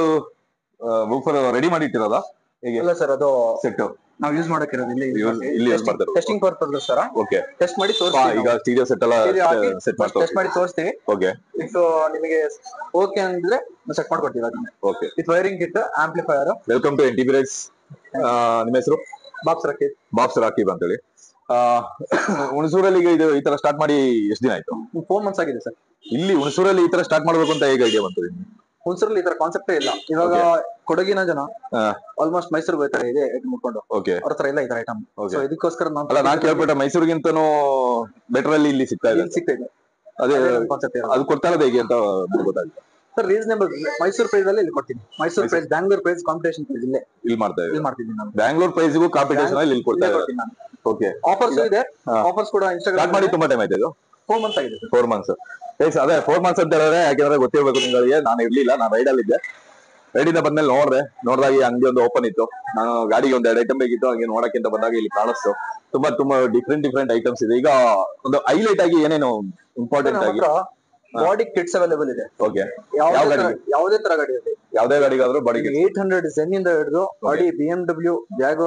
ರೆಡಿ ಮಾಡಿ ಇಟ್ಟಿರೋದಾ ಹೇಗೆ ಇಲ್ಲ ಸರ್ ಅದು ಸೆಟ್ ನಾವು ಯೂಸ್ ಮಾಡಕ್ಕಿರೋದು ಇಲ್ಲಿ ಇಲ್ಲಿ ಯೂಸ್ ಮಾಡ್ತಾರೆ testing purpose sir okay test ಮಾಡಿ ಈಗ ತೋರಿಸ್ತೀವಿ ಸ್ಟೀರಿಯೋ ಸೆಟ್ ಎಲ್ಲ ಸೆಟ್ ಮಾಡ್ತಾ ಟೆಸ್ಟ್ ಮಾಡಿ ತೋರಿಸ್ತೀವಿ ಓಕೆ ಇಫ್ ನಿಮಗೆ ಓಕೆ ಅಂದ್ರೆ ಸೆಟ್ ಮಾಡ್ಕೊಡ್ತೀವಿ ಅದನ್ನ okay with wiring kit amplifier welcome to M ಬಿರೇಟ್ಸ್ ನಿಮ್ಮ ಹೆಸರು ಬಾಕ್ಸ್ ರಕ್ಕಿ ಬಾಕ್ಸ್ ರಾಕೀಬ್ ಅಂತೇಳಿ ಆ, ಹುಣಸೂರಲ್ಲಿ ಈಗ ಇದು ಈ ತರ ಸ್ಟಾರ್ಟ್ ಮಾಡಿ ಎಷ್ಟು ದಿನ ಆಯ್ತು ಫೋರ್ ಮಂತ್ಸ್ ಆಗಿದೆ ಸರ್ ಇಲ್ಲಿ ಹುಣಸೂರಲ್ಲಿ ಈ ತರ ಸ್ಟಾರ್ಟ್ ಮಾಡ್ಬೇಕು ಅಂತ ಹೇಗೆ ಐಡಿಯಾ ಬಂತು ನಿಮ್ಗೆ? ಹುಣಸೂರಲ್ಲಿ ಈ ತರ ಕಾನ್ಸೆಪ್ಟೇ ಇಲ್ಲ ಇವಾಗ ಕೊಡಗಿನ ಜನ ಆ, ಆಲ್ಮೋಸ್ಟ್ ಮೈಸೂರು ಹೋಗ್ತಾರೆ ಇದೆ ಐಟಮ್ ಮುಟ್ಕೊಂಡು ಓಕೆ ಅವ್ರ ಹತ್ರ ಇಲ್ಲ ಈ ತರ ಐಟಮ್ Okay. ಸೊ ಇದಕ್ಕೋಸ್ಕರ ನಾವು ಅಲ್ಲ ನಾನ್ ಕೇಳ್ಪಟ್ಟ ಮೈಸೂರಿಗಿಂತನೂ ಬೆಟರ್ ಅಲ್ಲಿ ಇಲ್ಲಿ ಸಿಗ್ತಾ ಇದೆ ಇಲ್ಲಿ ಸಿಗ್ತಾ ಇದೆ ಅದೇ ಕಾನ್ಸೆಪ್ಟ್ ಅದು ಕೊಡ್ತಾ ಇರೋದು ಹೇಗೆ ಅಂತ ಗೊತ್ತಾಗ್ತದೆ ಸರ್ ರೀಸನೇಬಲ್ ಮೈಸೂರು ಪ್ರೈಸ್ ಅಲ್ಲಿ ಇಲ್ಲಿ ಕೊಡ್ತೀನಿ Mysuru price Bangalore price competition price ಇಲ್ಲೇ ಇಲ್ಲಿ ಮಾಡ್ತಾ ಇದೆ ಇಲ್ಲಿ ಮಾಡ್ತಿದ್ದೀನಿ ನಾನು ಬ್ಯಾಂಗ್ಳೂರ್ ಪ್ರೈಸ್ಗೂ ಕಾಂಪಿಟೇಷನ್ ಅಲ್ಲಿ ಇಲ್ಲಿ ಕೊಡ್ತಾ ಇಲ್ಲೇ ಇದ್ದಾರೆ ಕೊಡ್ತೀನಿ ನಾನು ಓಕೆ ಆಫರ್ಸ್ ಇದೆ ಹಾ. ಆಫರ್ಸ್ ಕೂಡ ಸ್ಟಾರ್ಟ್ ಇನ್ಸ್ಟಾಗ್ರಾಮ್ ಮಾಡಿ ತುಂಬಾ ಟೈಮ್ ಆಯ್ತು ಇದು ಫೋರ್ ಮಂತ್ಸ್ ಆಗಿದೆ ಸರ್ ಫೋರ್ ಮಂತ್ಸ್ ಗೈಸ್ ಅದೇ ಫೋರ್ ಮಂತ್ಸ್ ಅಂತ ಹೇಳಿದ್ರೆ ಯಾಕೆಂದ್ರೆ ಗೊತ್ತಿರ್ಬೇಕು ನಿಮಗೆ ನಾನು ಇರ್ಲಿಲ್ಲ ನಾನು ರೈಡ್ ಅಲ್ಲಿ ಇದ್ದೆ ರೈಡ್ ಇಂದ ಬಂದ್ಮೇಲೆ ನೋಡ್ದೆ ನೋಡಿದಾಗ ಈ ಅಂಗಡಿ ಒಂದು ಓಪನ್ ಇತ್ತು ನಾನು ಗಾಡಿಗೆ ಒಂದ್ ಎರಡು ಐಟಮ್ ಬೇಕಿತ್ತು ಹಂಗೆ ನೋಡಕ್ಕೆ ಅಂತ ಬಂದಾಗ ಇಲ್ಲಿ ಕಾಣಿಸ್ತು ತುಂಬಾ ತುಂಬಾ ಡಿಫ್ರೆಂಟ್ ಡಿಫ್ರೆಂಟ್ ಐಟಮ್ಸ್ ಇದೆ ಈಗ ಒಂದು ಹೈಲೈಟ್ ಆಗಿ ಏನೇನು ಇಂಪಾರ್ಟೆಂಟ್ ನಮ್ಮ ಆಗಿ ಹತ್ರ ಬಾಡಿ ಕಿಟ್ಸ್ ಅವೈಲೇಬಲ್ ಇದೆ ಓಕೆ ಯಾವ ಯಾವುದೇ ಗಾಡಿ? ತರ ಯಾವುದೇ ತರ ಗಾಡಿ ಇದೆ ಯಾವ್ದೇ ಗಾಡಿಗಾದ್ರೂ ಬಾಡಿ ಏಟ್ ಹಂಡ್ರೆಡ್ ಜೆನ್ ಇಂದ ಹಿಡಿದು Audi B M W Jaguar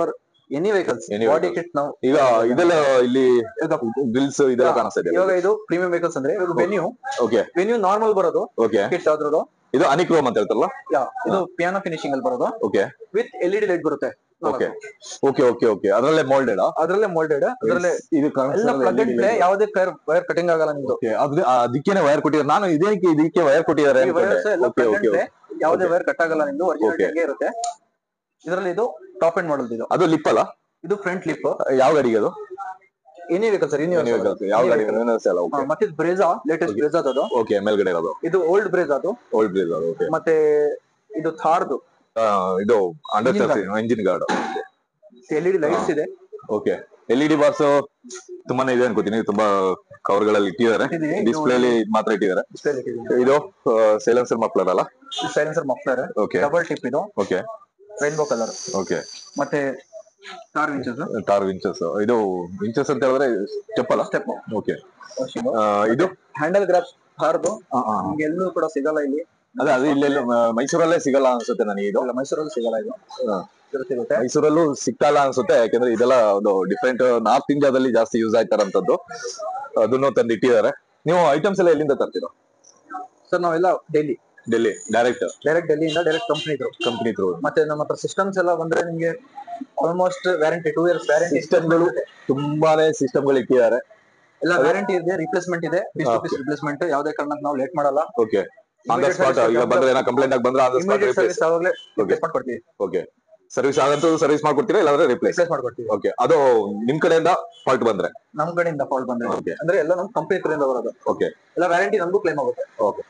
any vehicles Any body vehicles. Kit ನಾವು ಈಗ ಇದೆಲ್ಲ ಇಲ್ಲಿ ಇವಾಗ ಗ್ರಿಲ್ಸ್ ಇದೆಲ್ಲ ಕಾಣಿಸ್ತಾ ಇದೆ ಇವಾಗ ಇದು ಪ್ರೀಮಿಯಂ ವೆಹಿಕಲ್ಸ್ ಅಂದ್ರೆ ಇವಾಗ ವೆನ್ಯೂ ಓಕೆ ವೆನ್ಯೂ ನಾರ್ಮಲ್ ಬರೋದು ಓಕೆ ಕಿಟ್ ಅದ್ರದ್ದು ಇದು ಅನಿಕ್ರೋಮ್ ಅಂತ ಹೇಳ್ತಾರಲ್ಲ ಯಾ ಇದು ಪಿಯಾನೋ ಫಿನಿಶಿಂಗ್ ಅಲ್ಲಿ ಬರೋದು okay with L E D light ಬರುತ್ತೆ ಓಕೆ ಓಕೆ ಓಕೆ ಓಕೆ ಅದರಲ್ಲೇ ಮೋಲ್ಡೆಡ್ ಅದ್ರಲ್ಲೇ ಮೋಲ್ಡೆಡ್ ಅದ್ರಲ್ಲೇ ಇದು ಎಲ್ಲ ಪ್ಲಗ್ ಅಂಡ್ ಪ್ಲೇ ಯಾವುದೇ ವೈರ್ ವೈರ್ ಕಟಿಂಗ್ ಆಗಲ್ಲ ನಿಮ್ದು ಓಕೆ ಅದು ಅದಕ್ಕೇನೆ ವೈರ್ ಕೊಟ್ಟಿದ್ದಾರೆ ನಾನು ಇದಕ್ಕೆ ಇದಕ್ಕೆ ವೈರ್ ಕೊಟ್ಟಿದ್ದಾರೆ ಈ ವೈರ್ಸ್ ಎಲ್ಲ okay plug and okay play ಯಾವುದೇ Okay. ವೈರ್ ಕಟ್ ಆಗಲ್ಲ ನಿಮ್ದು Okay. ಒರಿಜಿನಲ್ ಇರುತ್ತೆ ಇದರಲ್ಲಿ ಇದು ಟಾಪ್ ಎಂಡ್ ಮಾಡಲ್ ಇದು ಅದು ಲಿಪ್ ಅಲ್ಲ ಇದು ಫ್ರಂಟ್ ಲಿಪ್ ಯಾವ ಗಾಡಿಗೆ ಅದು ಎನಿ ವೆಹಿಕಲ್ ಸರ್ ಎನಿ ಯಾವ ಗಾಡಿ ಅಲ್ಲ ಓಕೆ ಮತ್ತೆ ಬ್ರೇಜಾ ಲೇಟೆಸ್ಟ್ Okay. ಬ್ರೇಜಾ ಅದು ಓಕೆ ಮೇಲ್ಗಡೆ ಇರೋದು ಇದು ಓಲ್ಡ್ ಬ್ರೇಜ್ ಅದು ಓಲ್ಡ್ ಬ್ಲೇಸ್ ಅದು ಓಕೆ ಮತ್ತೆ ಇದು ಥಾರ್ದು ಇದು under Engine engine guard L E D lights ಇದೆ ಓಕೆ ಎಲ್ ಇ ಡಿ ಬಾರ್ಸ್ ತುಂಬಾನೇ ಇದೆ ಅನ್ಕೋತೀನಿ ತುಂಬಾ ಕವರ್ ಗಳಲ್ಲಿ ಇಟ್ಟಿದ್ದಾರೆ ಇದೆ, ಇದು ಡಿಸ್ಪ್ಲೇ ಅಲ್ಲಿ ಮಾತ್ರ ಇಟ್ಟಿದ್ದಾರೆ ಇದು ಸೈಲೆನ್ಸರ್ ಮಫ್ಲರ್ ಅಲ್ಲ silencer muffler okay double tip ಇದು ಓಕೆ ರೈನ್ಬೋ ಕಲರ್ ಓಕೆ ಮತ್ತೆ ಕಾರ್ ವಿಂಚಸ್ ಟಾರ್ ವಿಂಚಸ್ ಇದು ವಿಂಚಸ್ ಅಂತ ಹೇಳಿದ್ರೆ ಸ್ಟೆಪ್ ಅಲ್ಲ ಸ್ಟೆಪ್ ಓಕೆ ಇದು ಹ್ಯಾಂಡಲ್ ಗ್ರಾಫ್ ಕಾರ್ದು ಆ, ಆ, ಆ. ನಿಮ್ಗೆ ಎಲ್ಲೂ ಕೂಡ ಸಿಗಲ್ಲ ಇಲ್ಲಿ ಅದೇ ಅದು ಇಲ್ಲೆಲ್ಲ ಮ- ಮೈಸೂರಲ್ಲೇ ಸಿಗಲ್ಲ ಅನ್ಸುತ್ತೆ ನನಗೆ ಇದು ಇಲ್ಲ ಮೈಸೂರಲ್ಲಿ ಸಿಗಲ್ಲ ಇದು ಹಾ. ಇದು ಸಿಗುತ್ತೆ ಮೈಸೂರಲ್ಲೂ ಸಿಕ್ಕಲ್ಲ ಅನ್ಸುತ್ತೆ ಯಾಕಂದ್ರೆ ಇದೆಲ್ಲ ಒಂದು ಡಿಫ್ರೆಂಟ್ ನಾರ್ತ್ ಇಂಡಿಯಾದಲ್ಲಿ ಜಾಸ್ತಿ ಯೂಸ್ ಆಯ್ತಾರಂತದ್ದು ಅದನ್ನು ತಂದು ಇಟ್ಟಿದ್ದಾರೆ ನೀವು ಐಟಮ್ಸ್ ಎಲ್ಲ ಎಲ್ಲಿಂದ ತರ್ತೀರಾ ಸರ್ ನಾವೆಲ್ಲ ಡೆಲ್ಲಿ ಡೆಲ್ಲಿ ಡೈರೆಕ್ಟ್ ಡೈರೆಕ್ಟ್ ಡೆಲ್ಲಿಯಿಂದ ಡೈರೆಕ್ಟ್ ಕಂಪ್ನಿ ಇದ್ರು ಕಂಪನಿ ಥ್ರೂ ಮತ್ತೆ ನಮ್ಮ ಹತ್ರ ಸಿಸ್ಟಮ್ಸ್ ಎಲ್ಲ ಬಂದ್ರೆ ನಿಮ್ಗೆ almost warranty two years warranty ಸಿಸ್ಟಮ್ಗಳು ತುಂಬಾನೇ ಸಿಸ್ಟಮ್ಗಳು ಇಟ್ಟಿದ್ದಾರೆ ಎಲ್ಲ ವ್ಯಾರಂಟಿ ಇದೆ ರಿಪ್ಲೇಸ್ಮೆಂಟ್ ಇದೆ piece to Okay. Piece replacement ಯಾವುದೇ ಕಾರಣಕ್ಕೆ ನಾವು ಲೇಟ್ ಮಾಡಲ್ಲ okay on the Immediate spot service ಈಗ ಬಂದ್ರೆ ಏನೋ ಕಂಪ್ಲೇಂಟ್ ಆಗಿ ಬಂದ್ರೆ on the spot immediate replace service ಆವಾಗಲೇ ರಿಪ್ಲೇಸ್ ಮಾಡ್ಕೊಡ್ತೀವಿ ಓಕೆ ಸರ್ವಿಸ್ ಆಗಂತೂ ಸರ್ವಿಸ್ ಮಾಡ್ಕೊಡ್ತೀರಾ ಇಲ್ಲಾಂದ್ರೆ ರಿಪ್ಲೇಸ್ ರಿಪ್ಲೇಸ್ ಮಾಡ್ಕೊಡ್ತೀವಿ ಓಕೆ ಅದು ನಿಮ್ ಕಡೆಯಿಂದ ಫಾಲ್ಟ್ ಬಂದ್ರೆ ನಮ್ ಕಡೆಯಿಂದ ಫಾಲ್ಟ್ ಬಂದ್ರೆ ಓಕೆ ಅಂದ್ರೆ ಎಲ್ಲ ನಮ್ ಕಂಪನಿ ಕಡೆಯಿಂದ ಬರೋದು ಓಕೆ ಎಲ್ಲ ವ್ಯಾರಂಟಿ ನಮಗೂ ಕ್ಲೈಮ್ ಆಗುತ್ತೆ ಓಕೆ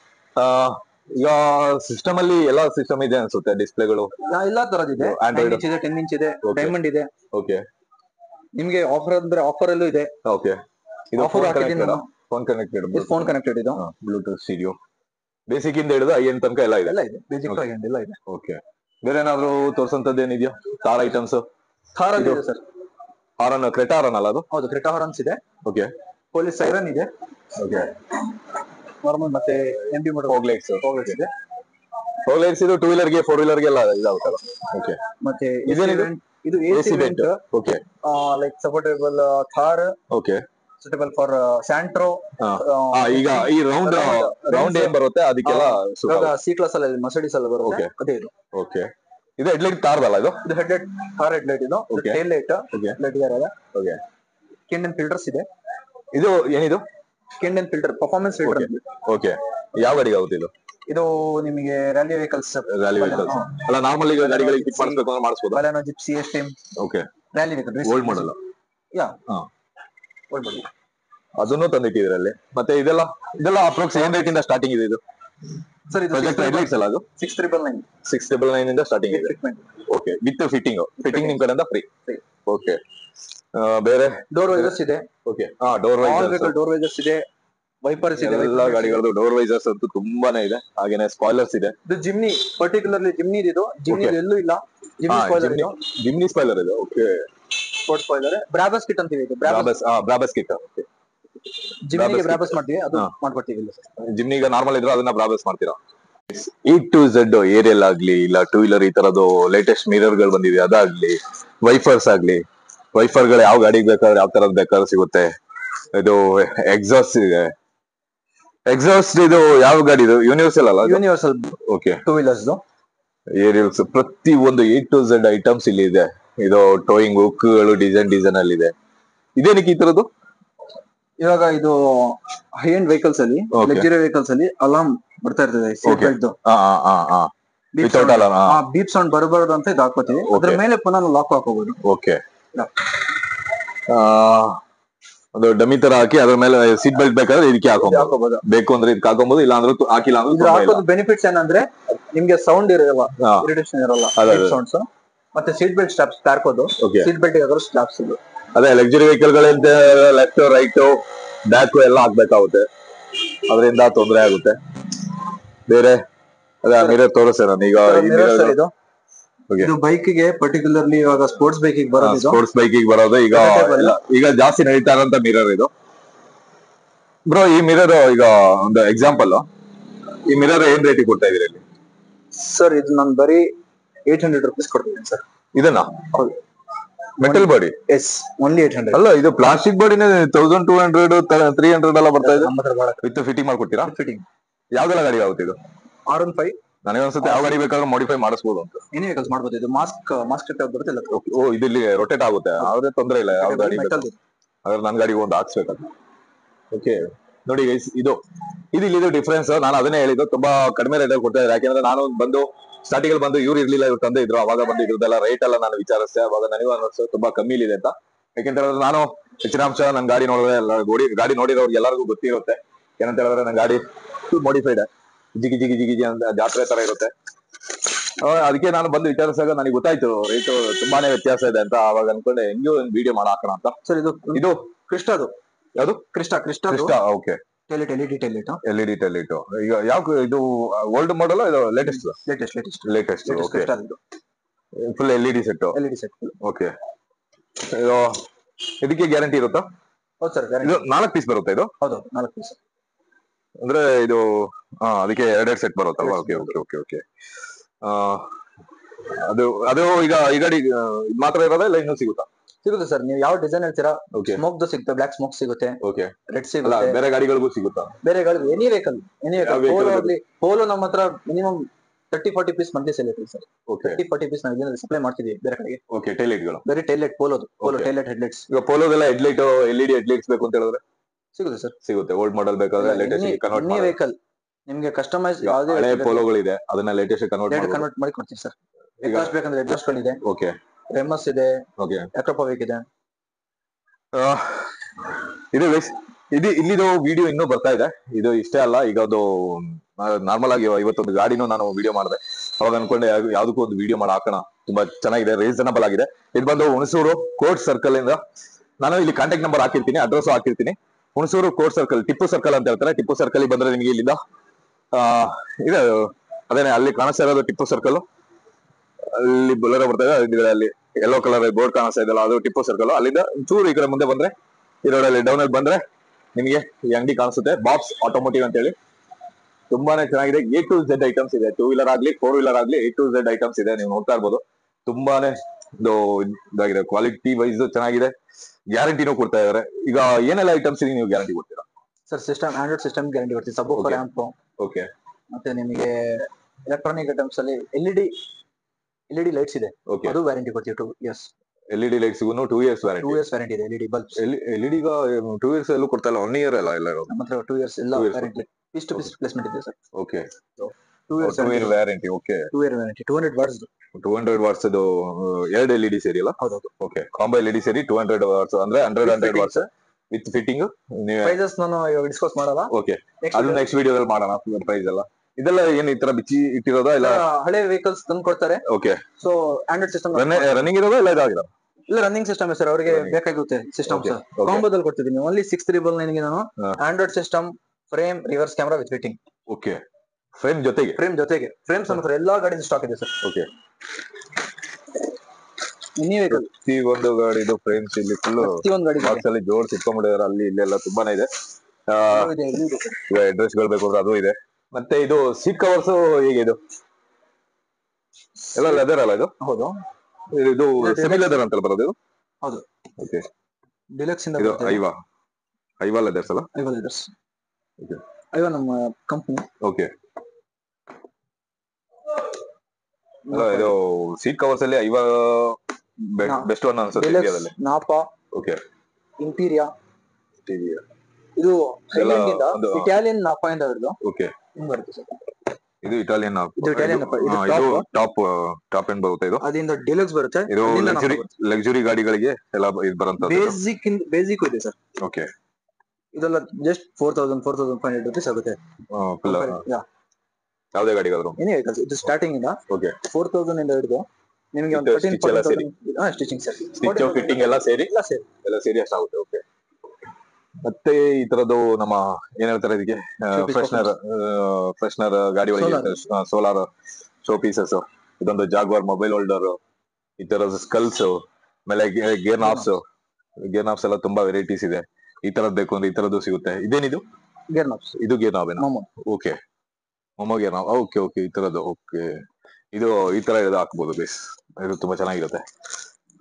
ಈಗ ಸಿಸ್ಟಮ್ ಅಲ್ಲಿ ಎಲ್ಲ ಸಿಸ್ಟಮ್ ಇದೆ ಅನ್ಸುತ್ತೆ ಡಿಸ್ಪ್ಲೇಗಳು ನಾ ಎಲ್ಲಾ ತರದಿದೆ Android. ಇಂಚ್ ಇದೆ ಟೆನ್ ಇಂಚ್ ಇದೆ Okay. ಡೈಮಂಡ್ ಇದೆ ಓಕೆ ನಿಮ್ಗೆ ಆಫರ್ ಅಂದ್ರೆ ಆಫರ್ ಅಲ್ಲೂ ಇದೆ ಓಕೆ ಇದು Offer ಫೋನ್ ಹಾಕಿದ್ದೀನಿ ಕನೆಕ್ಟೆಡ್ ನಾನು. ಫೋನ್ ಕನೆಕ್ಟೆಡ್ ಇದು ಫೋನ್ ಕನೆಕ್ಟೆಡ್ ಇದು ಬ್ಲೂಟೂತ್ ಸ್ಟೀರಿಯೋ ಬೇಸಿಕ್ ಇಂದ ಹಿಡಿದು ಐ ಎನ್ ತನಕ ಎಲ್ಲ ಇದೆ ಎಲ್ಲ ಇದೆ ಬೇಸಿಕ್ Okay. ಎಲ್ಲ ಇದೆ ಓಕೆ ಬೇರೆ ಏನಾದ್ರು ತೋರ್ಸಂತದ್ದು ಏನಿದೆಯಾ ಕಾರ್ ಐಟಮ್ಸ್ ಥಾರ್ ಅಲ್ಲಿ ಇದು- ಇದೆ ಸರ್ ಹಾರನ್ ಕ್ರೆಟಾ ಹಾರನ್ ಅಲ್ಲ ಅದು ಹೌದು ಕ್ರಿಟಾ ಹಾರನ್ಸ್ ಇದೆ ಓಕೆ ಪೊಲೀಸ್ ಸೈರನ್ ಇದೆ ಓಕೆ ನಾರ್ಮಲ್ ಮತ್ತೆ ಎಂ ಪಿ ಮೋಟರ್ ಹೋಗ್ಲೈಟ್ಸ್ ಹೋಗ್ಲಿಕ್ಸ್ ಇದೆ ಹೋಗ್ಲೈಟ್ಸ್ ಇದು ಟೂ ವೀಲರ್ ಗೆ ಫೋರ್ ವೀಲರ್ ಗೆ ಎಲ್ಲ ಇದಾಗುತ್ತಲ್ಲ ಓಕೆ ಮತ್ತೆ ಇದೇನಿದು? AC vent- ಇದು AC AC vent okay like supportable Thar okay suitable for Santro ಈಗ ಈ ರೌಂಡ್ Round- ರೌಂಡ್ ಏನ್ ಬರುತ್ತೆ ಅದಕ್ಕೆಲ್ಲ ಇವಾಗ ಸಿ ಕ್ಲಾಸ್ ಅಲ್ಲಿ ಮಸಡಿಸ್ ಅಲ್ಲಿ ಬರುತ್ತೆ Okay. ಅದೇ ಇದು ಓಕೆ ಇದು ಹೆಡ್ಲೈಟ್ ತಾರ್ದಲ್ಲ ಇದು ಇದು head light car head light ಇದು Okay. Tail light Okay. Light ಇದೆ ಓಕೆ ಕೆಂಡನ್ ಫಿಲ್ಟರ್ಸ್ ಇದೆ ಇದು ಏನಿದು K and N filter performance filter Okay. Okay ಯಾವ ಗಾಡಿಗೆ ಆಗುತ್ತೆ ಇದು ಇದು ನಿಮಗೆ ರ್ಯಾಲಿ ವೆಹಿಕಲ್ಸ್ ರ್ಯಾಲಿ ವೆಹಿಕಲ್ಸ್ ಅಲ್ಲ ನಾರ್ಮಲ್ ಈಗ ಗಾಡಿಗಳಿಗೆ ಫಿಟ್ ಮಾಡಿಸ್ಬೇಕು ಅಂದ್ರೆ ಮಾಡಿಸ್ಬೋದಾ Baleno Gypsy S time okay rally vehicle old model ಯಾ ಹಾ ಓಲ್ಡ್ ಮಾಡಲ್ ಅದನ್ನು ತಂದಿಟ್ಟಿದ್ರಲ್ಲಿ ಮತ್ತೆ ಇದೆಲ್ಲ ಇದೆಲ್ಲ ಅಪ್ರೋಕ್ಸ್ ಏನ್ ರೇಟ್ ಇಂದ ಸ್ಟಾರ್ಟಿಂಗ್ ಇದೆ ಇದು ಸರ್ ಇದು ಪ್ರೊಜೆಕ್ಟ್ ಹೆಡ್ಲೈಟ್ಸ್ ಅಲ್ಲ ಅದು six triple nine six double nine ಇಂದ ಸ್ಟಾರ್ಟಿಂಗ್ ಇದೆ treatment okay with fitting fitting ನಿಮ್ ಕಡೆಯಿಂದ ಫ್ರೀ Free. ಓಕೆ ಬೇರೆ ಡೋರ್ ವೈಸರ್ಸ್ ಇದೆ ಓಕೆ ಹಾ door all visors vehicle door visors ಇದೆ ವೈಪರ್ಸ್ ಇದೆ ಎಲ್ಲ ಗಾಡಿಗಳದ್ದು ಡೋರ್ ವೈಸರ್ಸ್ ಅಂತೂ ತುಂಬಾನೇ ಇದೆ ಹಾಗೇನೆ ಸ್ಪಾಯ್ಲರ್ಸ್ ಇದೆ ಇದು ಜಿಮ್ನಿ ಪರ್ಟಿಕ್ಯುಲರ್ಲಿ ಜಿಮ್ನಿ ಇದು ಜಿಮ್ನಿ Okay. ಎಲ್ಲೂ ಇಲ್ಲ ಜಿಮ್ನಿ ಸ್ಪಾಯ್ಲರ್ ಇದು ಜಿಮ್ನಿ ಸ್ಪಾಯ್ಲರ್ ಇದೆ okay sports spoiler Brabus kit ಅಂತೀವಿ ಇದು ಬ್ರಾಬಸ್ ಬ್ರಾಬಸ್ ಹಾ ಬ್ರಾಬಸ್ ಕಿಟ್ ಜಿಮ್ನಿಗೆ Brabus kit. ಬ್ರಾಬಸ್ ಮಾಡ್ತೀವಿ ಅದು ಹಾ. ಮಾಡ್ಕೊಡ್ತೀವಿ ಇಲ್ಲ ಸರ್ ಜಿಮ್ನಿ ಈಗ ನಾರ್ಮಲ್ ಇದ್ರೆ ಅದನ್ನ ಬ್ರಾಬಸ್ ಮಾಡ್ತೀರಾ ಈ ಟು ಝೆಡ್ ಏರಿಯಲ್ ಆಗ್ಲಿ ಇಲ್ಲ ಟೂ ವೀಲರ್ ಈ ತರದ್ದು ಲೇಟೆಸ್ಟ್ ಮಿರರ್ ಗಳು ಬಂದಿದೆ ಅದಾಗ್ಲಿ ವೈಫರ್ಸ್ ಆಗ್ಲಿ ವೈಫರ್ ಗಳು ಯಾವ ಗಾಡಿಗೆ ಬೇಕಾದ್ರೆ ಯಾವ ತರದ್ ಬೇಕಾದ್ರೂ ಸಿಗುತ್ತೆ ಇದು ಎಕ್ಸಾಸ್ಟ್ ಇದೆ ಎಕ್ಸಾಸ್ಟ್ ಇದು ಯಾವ ಗಾಡಿ ಇದು ಯೂನಿವರ್ಸಲ್ ಅಲ್ಲ universal okay two wheelers aerials ಪ್ರತಿ ಒಂದು ಎ ಟು ಝೆಡ್ ಐಟಮ್ಸ್ ಇಲ್ಲಿ ಇದೆ ಇದು ಟೋಯಿಂಗ್ ಗಳು ಡಿಸೈನ್ ಡಿಸೈನ್ ಅಲ್ಲಿ ಇದೆ ಇದೇನಕ್ಕೆ ಈ ತರದ್ದು ಇವಾಗ ಇದು ಹೈ ಎಂಡ್ ವೆಹಿಕಲ್ಸ್ ಅಲ್ಲಿ Okay. ಲಕ್ಸುರಿ ವೆಹಿಕಲ್ಸ್ ಅಲ್ಲಿ ಅಲಾರ್ಮ್ ಬರ್ತಾ ಇರ್ತದೆ ಸೀಟ್ Okay. ಬೆಲ್ಟ್ ಹಾ ಹಾ ಹಾ ಹಾ ವಿತೌಟ್ ಅಲ್ಲ ಬೀಪ್ ಸೌಂಡ್ ಬರಬಾರದು ಅಂತ ಇದು ಹಾಕೋತೀವಿ ಅದ್ರ Okay. ಮೇಲೆ ಪುನಃ ಲಾಕ್ ಹಾಕೋಬಹುದು ಓಕೆ Yeah. ಅದು ಡಮಿ ತರ ಹಾಕಿ ಅದ್ರ ಮೇಲೆ ಸೀಟ್ ಬೆಲ್ಟ್ ಬೇಕಾದ್ರೆ ಇದಕ್ಕೆ ಹಾಕೋಬಹುದು ಹಾಕೋಬಹುದು ಬೇಕು ಅಂದ್ರೆ ಇದಕ್ಕೆ ಹಾಕೋಬಹುದು ಇಲ್ಲ ಅಂದ್ರೆ ತು- ಹಾಕಿಲ್ಲ ಅಂದ್ರೆ ಇದ್ರ ತೊಂದ್ರೆ ಇಲ್ಲ. ಹಾಕೋದು ಬೆನಿಫಿಟ್ಸ್ ಏನಂದ್ರೆ ನಿಮ್ಗೆ ಸೌಂಡ್ ಇರಲ್ಲ ಹಾ ಇರಿಟೇಷನ್ ಇರಲ್ಲ ಅದೇ, ಅದೇ. ಸೌಂಡ್ಸ್ ಮತ್ತೆ ಸೀಟ್ ಬೆಲ್ಟ್ ಸ್ಟಾಪ್ಸ್ ಹಾಕೋದು ಓಕೆ ಸೀಟ್ ಬೆಲ್ಟ್ ಆದ್ರೂ ಸ್ಟಾಪ್ಸ್ ಇದು ಅದೇ ಲಕ್ಸುರಿ ವೆಹಿಕಲ್ ಗಳಿಂದ ಲೆಫ್ಟ್ ರೈಟ್ ಬ್ಯಾಕ್ ಎಲ್ಲ ಹಾಕ್ಬೇಕಾಗುತ್ತೆ ಅದರಿಂದ ತೊಂದರೆ ಆಗುತ್ತೆ ಬೇರೆ ಅದೇ ಮಿರರ್ ತೋರಿಸ್ತೇನೆ ನಾನು ಈಗ ಈ Mirror sir mirror- ಇದು Okay. ಇದು ಬೈಕ್ ಗೆ ಪರ್ಟಿಕ್ಯುಲರ್ಲಿ ಇವಾಗ ಸ್ಪೋರ್ಟ್ಸ್ ಬೈಕ್ ಗೆ ಬರೋದು ಇದು ಸ್ಪೋರ್ಟ್ಸ್ ಬೈಕಿಗೆ ಬರೋದು ಈಗ Adaptable. ಇಲ್ಲ, ಈಗ ಜಾಸ್ತಿ ನಡೀತಾ ಇರೋಂತ ಮಿರರ್ ಇದು ಬ್ರೋ ಈ ಮಿರರ್ ಈಗ ಒಂದು ಎಕ್ಸಾಂಪಲ್ ಈ ಮಿರರ್ ಏನ್ ರೇಟಿಗೆ ಕೊಡ್ತಾ ಇದೀರಿ ಇಲ್ಲಿ ಸರ್ ಇದು ನಾನು ಬರೀ ಏಟ್ ಹಂಡ್ರೆಡ್ ರುಪೀಸ್ ಕೊಡ್ತೀನಿ ಸರ್ ಇದನ್ನ ಹೌದು metal body yes only eight hundred ಅಲ್ಲ ಇದು ಪ್ಲಾಸ್ಟಿಕ್ ಬಾಡಿನೇ thousand two hundred three hundred ಎಲ್ಲ ಬರ್ತಾ ಇದೆ ವಿತ್ ಫಿಟ್ಟಿಂಗ್ ಮಾಡ್ಕೊಡ್ತೀರಾ ಫಿಟ್ಟಿಂಗ್ ಯಾವ್ದೆಲ್ಲ ಗಾಡಿ ಆಗುತ್ತೆ ಇದು ಆರ್ ಒನ್ ಫೈವ್ ನನಗೆ ಅನ್ಸುತ್ತೆ ಯಾವ ಗಾಡಿ ಬೇಕಾದ್ರೂ ಮಾಡಿಫೈ ಮಾಡಿಸ್ಬೋದು ಅಂತ ಎನಿ ವೆಹಿಕಲ್ಸ್ ಮಾಡ್ಬೋದು ಇದು ಮಾಸ್ಕ್ ಮಾಸ್ಕ್ ಟೈಪ್ ಬರುತ್ತೆ ಇಲ್ಲ ಓ ಇದು ಇಲ್ಲಿ ರೊಟೇಟ್ ಆಗುತ್ತೆ ಅವ್ರೇ ತೊಂದ್ರೆ ಇಲ್ಲ ಯಾವ ಗಾಡಿ ಮೆಟಲ್ ಅದ್ರ ನನ್ ಗಾಡಿಗೆ ಒಂದು ಹಾಕ್ಸ್ಬೇಕಂತ ಓಕೆ ನೋಡಿ guys, ಇದು ಇದು ಇಲ್ಲಿ ಡಿಫ್ರೆನ್ಸ್ ನಾನು ಅದನ್ನೇ ಹೇಳಿದ್ದು ತುಂಬಾ ಕಡಿಮೆ ರೇಟ್ ಅಲ್ಲಿ ಕೊಡ್ತಾ ಇದ್ದಾರೆ ಯಾಕೆಂದ್ರೆ ನಾನು ಬಂದು ಸ್ಟಾರ್ಟಿಂಗ್ ಅಲ್ಲಿ ಬಂದು ಇವ್ರು ಇರ್ಲಿಲ್ಲ ಇವ್ರು ತಂದೆ ಇದ್ರು ಅವಾಗ ಬಂದು ಇದ್ರದ್ದೆಲ್ಲ ರೇಟ್ ಎಲ್ಲ ನಾನು ವಿಚಾರಿಸಿದೆ ಅವಾಗ ನನಗೂ ಅನ್ನಿಸ್ತು ತುಂಬಾ ಕಮ್ಮಿ ಇದೆ ಅಂತ ಯಾಕೆಂತ ಹೇಳಿದ್ರೆ ನಾನು ಹೆಚ್ಚಿನ ಅಂಶ ನನ್ನ ಗಾಡಿ ನೋಡಿದ್ರೆ ಎಲ್ಲ ಗೋಡಿ ಗಾಡಿ ನೋಡಿರೋರ್ಗೆ ಎಲ್ಲರಿಗೂ ಗೊತ್ತಿರುತ್ತೆ ಏನಂತ ಹೇಳಿದ್ರೆ ನನ್ನ ಗಾಡಿ ಮಾಡಿಫೈಡ್ ಜಿಗಿ ಜಿಗಿ ಜಿಗಿ ಜಿಗಿ ಅಂತ ಜಾತ್ರೆ ತರ ಇರುತ್ತೆ ಆ, ಅದಕ್ಕೆ ನಾನು ಬಂದು ವಿಚಾರಿಸಿದಾಗ ನನಗೆ ಗೊತ್ತಾಯ್ತು ರೇಟ್ ತುಂಬಾನೇ ವ್ಯತ್ಯಾಸ ಇದೆ ಅಂತ ಅವಾಗ ಅನ್ಕೊಂಡೆ ಹೆಂಗೋ ಒಂದು ವಿಡಿಯೋ ಮಾಡಾಕೋಣ ಅಂತ ಸರ್ ಇದು ಇದು ಕ್ರಿಸ್ಟಾದು ಯಾವುದು ಕ್ರಿಸ್ಟಾ ಕ್ರಿಸ್ಟಾ ಇಷ್ಟ okay taillight L E taillight L E D taillight ಈಗ ಯಾವ ಇದು ಓಲ್ಡ್ ಮಾಡೆಲ್ ಇದು latest latest latest latest latest okay Crysta ಇದು full L E D set L E D set okay ಇದಕ್ಕೆ ಗ್ಯಾರಂಟಿ ಇರುತ್ತಾ ಹೌದು sir ಇದು ನಾಲ್ಕು ಪೀಸ್ ಬರುತ್ತೆ ಇದು ಹೌದು ನಾಲ್ಕು ಪೀಸ್ ಅಂದ್ರೆ ಇದು ಹಾ ಅದಕ್ಕೆ ಎರಡೆರಡು ಸೆಟ್ ಬರುತ್ತಲ್ವಾ ಓಕೆ ಓಕೆ ಓಕೆ ಓಕೆ ಅದು ಅದು ಈಗ ಈ ಗಾಡಿ ಆ, ಇದ್ ಮಾತ್ರ ಇರೋದಾ ಇಲ್ಲ ಇನ್ನೂ ಸಿಗುತ್ತಾ ಸಿಗುತ್ತೆ ಸರ್ ನೀವು ಯಾವ ಡಿಸೈನ್ ಹೇಳ್ತೀರಾ ಓಕೆ ಸ್ಮೋಕ್ ಸಿಗುತ್ತೆ ಬ್ಲಾಕ್ ಸ್ಮೋಕ್ ಸಿಗುತ್ತೆ ಓಕೆ ರೆಡ್ ಅಲ್ಲ ಸಿಗುತ್ತೆ ಬೇರೆ ಗಾಡಿಗಳಿಗೂ ಸಿಗುತ್ತಾ ಬೇರೆ ಗಾಡಿ ಎನಿ ವೆಹಿಕಲ್ ಎನಿ ಯಾವ ವೆಹಿಕಲ್ vehicle ಪೋಲೋ ಅದು? ಆಗ್ಲಿ ಪೋಲೋ ನಮ್ಮ ಹತ್ರ minimum thirty forty piece monthly sale ಇರ್ತದೆ sir okay thirty forty piece ನಾವು ಇದನ್ನ ಸಪ್ಲೈ ಮಾಡ್ತಿದೀವಿ ಬೇರೆ ಕಡೆಗೆ ಓಕೆ ಟೈಲೈಟ್ಗಳು ಬೇರೆ ಟೈಲೆಟ್ ಪೋಲೋದು ಪೋಲೋ Okay. ಟೈಲೆಟ್ ಹೆಡ್ಲೈಟ್ಸ್ ಈಗ ಪೋಲೋದೆಲ್ಲ headlight L E D headlights ಬೇಕು ಅಂತ ಹೇಳಿದ್ರೆ ಸಿಗುತ್ತೆ ಸರ್ ಸಿಗುತ್ತೆ ಓಲ್ಡ್ ಮಾಡೆಲ್ ಬೇಕಾದ್ರೆ ಲೇಟೆಸ್ಟ್ ಕನ್ವರ್ಟ್ ಎನಿ ವೆಹಿಕಲ್ ನಿಮ್ಗೆ ಕಸ್ಟಮೈಸ್ ಈಗ ಯಾವುದೇ ಹಳೆ ಪೋಲೋಗಳಿದೆ ಅದನ್ನ ಲೇಟೆಸ್ಟ್ ಕನ್ವರ್ಟ್ ಮಾಡಿ ಕನ್ವರ್ಟ್ ಮಾಡಿ ಕೊಡ್ತೀವಿ ಸರ್ ಈಗ- ಎಕ್ಸಾಸ್ಟ್ ಬೇಕಂದ್ರೆ ಎಕ್ಸಾಸ್ಟ್ ಇದೆ ಓಕೆ ರೆಮಸ್ ಇದೆ ಓಕೆ ಅಕ್ರೋಪೋವಿಕ್ ಇದೆ ಇದು guys, ಇದು ಇಲ್ಲಿದು ವಿಡಿಯೋ ಇನ್ನೂ ಬರ್ತಾ ಇದೆ ಇದು ಇಷ್ಟೇ ಅಲ್ಲ ಈಗ ಅದು ನಾರ್ಮಲ್ ಆಗಿ ಇವತ್ತೊಂದು ಗಾಡಿನೂ ನಾನು ವಿಡಿಯೋ ಮಾಡಿದೆ ಅವಾಗ ಅನ್ಕೊಂಡೆ ಯಾವ್- ಯಾವ್ದಕ್ಕೂ ಒಂದು ವಿಡಿಯೋ ಮಾಡಿ ಹಾಕೋಣ ತುಂಬಾ ಚೆನ್ನಾಗಿದೆ ರೀಸನಬಲ್ ಆಗಿದೆ ಇದು ಬಂದು ಹುಣಸೂರು ಕೋರ್ಟ್ ಸರ್ಕಲ್ ಇಂದ ನಾನು ಇಲ್ಲಿ ಕಾಂಟ್ಯಾಕ್ಟ್ ನಂಬರ್ ಹಾಕಿರ್ತೀನಿ ಅಡ್ರೆಸ್ ಹಾಕಿರ್ತೀನಿ Hunsur court circle Tipu circle ಅಂತ ಹೇಳ್ತಾರೆ ಟಿಪ್ಪು ಸರ್ಕಲ್ ಬಂದ್ರೆ ನಿಮಗೆ ಇಲ್ಲಿಂದ ಆ ಇದು ಅದೇನೆ ಅಲ್ಲಿ ಕಾಣಿಸ್ತಾ ಇರೋದು ಟಿಪ್ಪು ಸರ್ಕಲ್ ಅಲ್ಲಿ ಬೊಲೆರೋ ಬರ್ತಾ ಇದೆ ಹಿಂದ್ಗಡೆ ಅಲ್ಲಿ ಯೆಲ್ಲೋ ಕಲರ್ ಬೋರ್ಡ್ ಕಾಣಿಸ್ತಾ ಇದೆಯಲ್ಲ ಅದು ಟಿಪ್ಪು ಸರ್ಕಲ್ ಅಲ್ಲಿಂದ ಚೂರು ಈ ಕಡೆ ಮುಂದೆ ಬಂದ್ರೆ ಈ ರೋಡಲ್ಲಿ ಡೌನ್ ಅಲ್ಲಿ ಬಂದ್ರೆ ನಿಮಗೆ ಈ ಅಂಗಡಿ ಕಾಣಿಸುತ್ತೆ ಬಾಕ್ಸ್ ಆಟೋಮೋಟಿವ್ ಅಂತ ಹೇಳಿ ತುಂಬಾನೇ ಚೆನ್ನಾಗಿದೆ ಎ ಟು ಝೆಡ್ ಐಟಮ್ಸ್ ಇದೆ ಟೂ ವೀಲರ್ ಆಗ್ಲಿ ಫೋರ್ ವೀಲರ್ ಆಗ್ಲಿ ಎ ಟು ಝೆಡ್ ಐಟಮ್ಸ್ ಇದೆ ನೀವು ನೋಡ್ತಾ ಇರ್ಬೋದು ತುಂಬಾನೇ ಇದು ಇದಾಗಿದೆ ಕ್ವಾಲಿಟಿ ವೈಸ್ ಚೆನ್ನಾಗಿದೆ ಗ್ಯಾರಂಟಿನೂ ಕೊಡ್ತಾ ಇದಾರೆ ಈಗ ಏನೆಲ್ಲ ಐಟಮ್ಸ್ ನೀವು ಗ್ಯಾರಂಟಿ ಕೊಡ್ತೀರಾ sir system Android system guarantee ಕೊಡ್ತೀವಿ ಸಬ್ Okay. ಆಂಪ್ ಓಕೆ ಮತ್ತೆ ನಿಮಗೆ ಎಲೆಕ್ಟ್ರಾನಿಕ್ ಐಟಮ್ಸ್ ಅಲ್ಲಿ L E D L E D lights ಇದೆ ಓಕೆ ಅದು ವ್ಯಾರಂಟಿ ಕೊಡ್ತೀವಿ two years L E D lights two years two warranty years warranty ಇದೆ L E D bulbs L E D ಈಗ two years ಎಲ್ಲೂ ಕೊಡ್ತಾ ಇಲ್ಲ one year ಎಲ್ಲ ಎಲ್ಲ ಇರೋದು ನಮ್ಮ ಹತ್ರ ಟೂ ಇಯರ್ಸ್ ಎಲ್ಲ Two years. Warranty piece to piece replacement ಇದೆ sir okay two years two year warranty okay two year warranty two hundred watts two hundred watts ಅದು ಎರಡು ಎಲ್ ಇ ಡಿ ಸೇರಿ ಅಲ್ಲ ಹೌದೌದು okay combo L E D ಸೇರಿ two hundred watts ಅಂದ್ರೆ hundred hundred watts with fitting ನೀವೇ prices ನಾನು ಇವಾಗ ಡಿಸ್ಕಸ್ ಮಾಡಲ್ಲ ಓಕೆ ನೆಕ್ಸ್ಟ್ ಅದು ನೆಕ್ಸ್ಟ್ ವಿಡಿಯೋದಲ್ಲಿ ಮಾಡೋಣ ಪ್ರೈಸ್ ಎಲ್ಲ ಇದೆಲ್ಲ ಏನ್ ಈ ತರ ಬಿಚ್ಚಿ ಇಟ್ಟಿರೋದಾ ಇಲ್ಲ ಹಳೆ ವೆಹಿಕಲ್ಸ್ ತಂದು ಕೊಡ್ತಾರೆ okay so Android system running ಇರೋದಾ ಇಲ್ಲ ಇದಾಗಿರೋ ಇಲ್ಲ ರನ್ನಿಂಗ್ ಸಿಸ್ಟಮ್ ಸರ್ ಅವರಿಗೆ Running. ಬೇಕಾಗುತ್ತೆ ಸಿಸ್ಟಮ್ Okay, ಸರ್ okay. ಕಾಂಬೋದಲ್ಲಿ ಕೊಡ್ತಿದ್ದೀನಿ ಓನ್ಲಿ ಸಿಕ್ಸ್ ತ್ರಿಬಲ್ ನೈನ್ಗೆ ನಾನು ಹಾ. Android system frame reverse camera with fitting okay frame ಜೊತೆಗೆ ಫ್ರೇಮ್ ಜೊತೆಗೆ ಫ್ರೇಮ್ಸ್ ನಮ್ಮ ಹತ್ರ ಎಲ್ಲಾ ಗಾಡಿ ಸ್ಟಾಕ್ ಇದೆ ಸರ್ ಓಕೆ ಮಿನಿ ವೆಹಿಕಲ್ ಪ್ರತಿ ಒಂದು ಗಾಡಿದು ಫ್ರೇಮ್ಸ್ ಇಲ್ಲಿ ಫುಲ್ ಪ್ರತಿಯೊಂದು ಗಾಡಿ ಬಾಕ್ಸ್ ಅಲ್ಲಿ ಜೋಡ್ ಇಟ್ಕೊಂಡ್ಬಿಟ್ಟಿದಾರೆ ಅಲ್ಲಿ ಇಲ್ಲೆಲ್ಲ ತುಂಬಾನೇ ಇದೆ ಆ, ಇದೆ ಇದು ಇದೆ sir. ಈಗ ಅಡ್ರೆಸ್ ಗಳು ಬೇಕು ಅಂದ್ರೆ ಅದು ಇದೆ ಮತ್ತೆ ಇದು ಸೀಟ್ ಕವರ್ಸ್ ಹೇಗೆ ಇದು ಎಲ್ಲ ಲೆದರ್ ಅಲ್ಲ ಇದು ಹೌದು ಇದು ಇದು ಸೆಮಿ ಲೆದರ್ ಅಂತಲ್ಲ ಬರೋದು ಇದು ಹೌದು ಓಕೆ ಡಿಲಕ್ಸ್ ಇಂದ ಇದು ಐವಾ ಐವಾ ಲೆದರ್ಸ್ ಅಲ್ಲ ಐವ ಲೀಟರ್ಸ್ Okay. ಐವ ನಮ್ಮ ಕಂಪ್ನಿ ಓಕೆ ಇದು ಸೀಟ್ ಕವರ್ಸ್ ಅಲ್ಲಿ ಐವಾ ಹಾ. ಬೆಸ್ಟ್ ಒನ್ ಅನ್ಸುತ್ತೆ ಡಿಲಕ್ಸ್ ಇಂಡಿಯಾದಲ್ಲಿ ನಾಪಾ ಓಕೆ ಇಂಪೀರಿಯಾ ಟಿವಿ ಇದು ಎಲ್ಲ Highland ಇಂದ ಒಂದು- ಇಟಾಲಿಯನ್ ನಾಪಾ ಇಂದ ಹಿಡಿದು ಓಕೆ ಹಿಂಗ್ ಬರುತ್ತೆ ಸರ್ ಇದು ಇಟಾಲಿಯನ್ ಇದು Italian ಅಪ್ಪ, ಇದು ಇದು top. ಟಾಪ್ ಟಾಪ್ ಎಂಡ್ ಬರುತ್ತೆ ಇದು ಅದಿಂದ ಡಿಲಕ್ಸ್ ಬರುತ್ತೆ ಇದು ಲಕ್ಸುರಿ ಲಕ್ಸುರಿ ಗಾಡಿಗಳಿಗೆ ಎಲ್ಲ ಇದು ಬರಂತದ್ದು ಬೇಸಿಕ್ ಬೇಸಿಕ್ ಇದೆ ಸರ್ ಓಕೆ ಇದೆಲ್ಲ just four thousand four thousand five hundred rupees ಆಗುತ್ತೆ ಫುಲ್ ಯಾವ್ದೇ ಗಾಡಿಗಾದ್ರು ಏನೇ ವೆಹಿಕಲ್ಸ್ ಇದು ಸ್ಟಾರ್ಟಿಂಗ್ ಇಂದ ಓಕೆ ಫೋರ್ ತೌಸಂಡ್ ಇಂದ ಹಿಡಿದು ನಿಮಗೆ ಒಂದು ಇದು ಫೋರ್ಟೀನ್ stitch ಎಲ್ಲ ಸೇರಿ? ಸ್ಟಿಚಿಂಗ್ ಸರ್ ಸ್ಟಿಚ್ ಫಿಟ್ಟಿಂಗ್ ಎಲ್ಲ ಸೇರಿ ಎಲ್ಲ ಸೇರಿ ಎಲ್ಲ ಸೇರಿ ಅಷ್ಟಾಗುತ್ತೆ ಓಕೆ ಮತ್ತೆ ಈ ತರದ್ದು ನಮ್ಮ ಏನ್ ಹೇಳ್ತಾರೆ ಇದಕ್ಕೆ Showpiece ಫ್ರೆಶ್ನರ್ ಫ್ರೆಶ್ನರ್ ಗಾಡಿ ಒಳಗೆ ಸೋಲಾರ್ ಶೋ ಪೀಸಸ್ ಇದೊಂದು ಜಾಗ್ವಾರ್ ಮೊಬೈಲ್ ಹೋಲ್ಡರ್ ಈ ತರದ ಸ್ಕಲ್ಸ್ ಆಮೇಲೆ ಗೇರ್ ನಾಬ್ಸ್ ಗೇರ್ ನಾಬ್ಸ್ ಎಲ್ಲ ತುಂಬಾ ವೆರೈಟೀಸ್ ಇದೆ ಈ ತರದ್ ಬೇಕು ಅಂದ್ರೆ ಈ ತರದ್ದು ಸಿಗುತ್ತೆ ಇದೇನಿದು ಗೇರ್ ನಾಪ್ಸ್ ಇದು ಗೇರ್ ನಾಬೇನ Momo okay Momo gear knob okay okay ಈ ತರದ್ದು ಓಕೆ ಇದು ಈ ತರ ಇದು ಹಾಕ್ಬೋದು ಬೇಸ್ ಇದು ತುಂಬಾ ಚೆನ್ನಾಗಿರುತ್ತೆ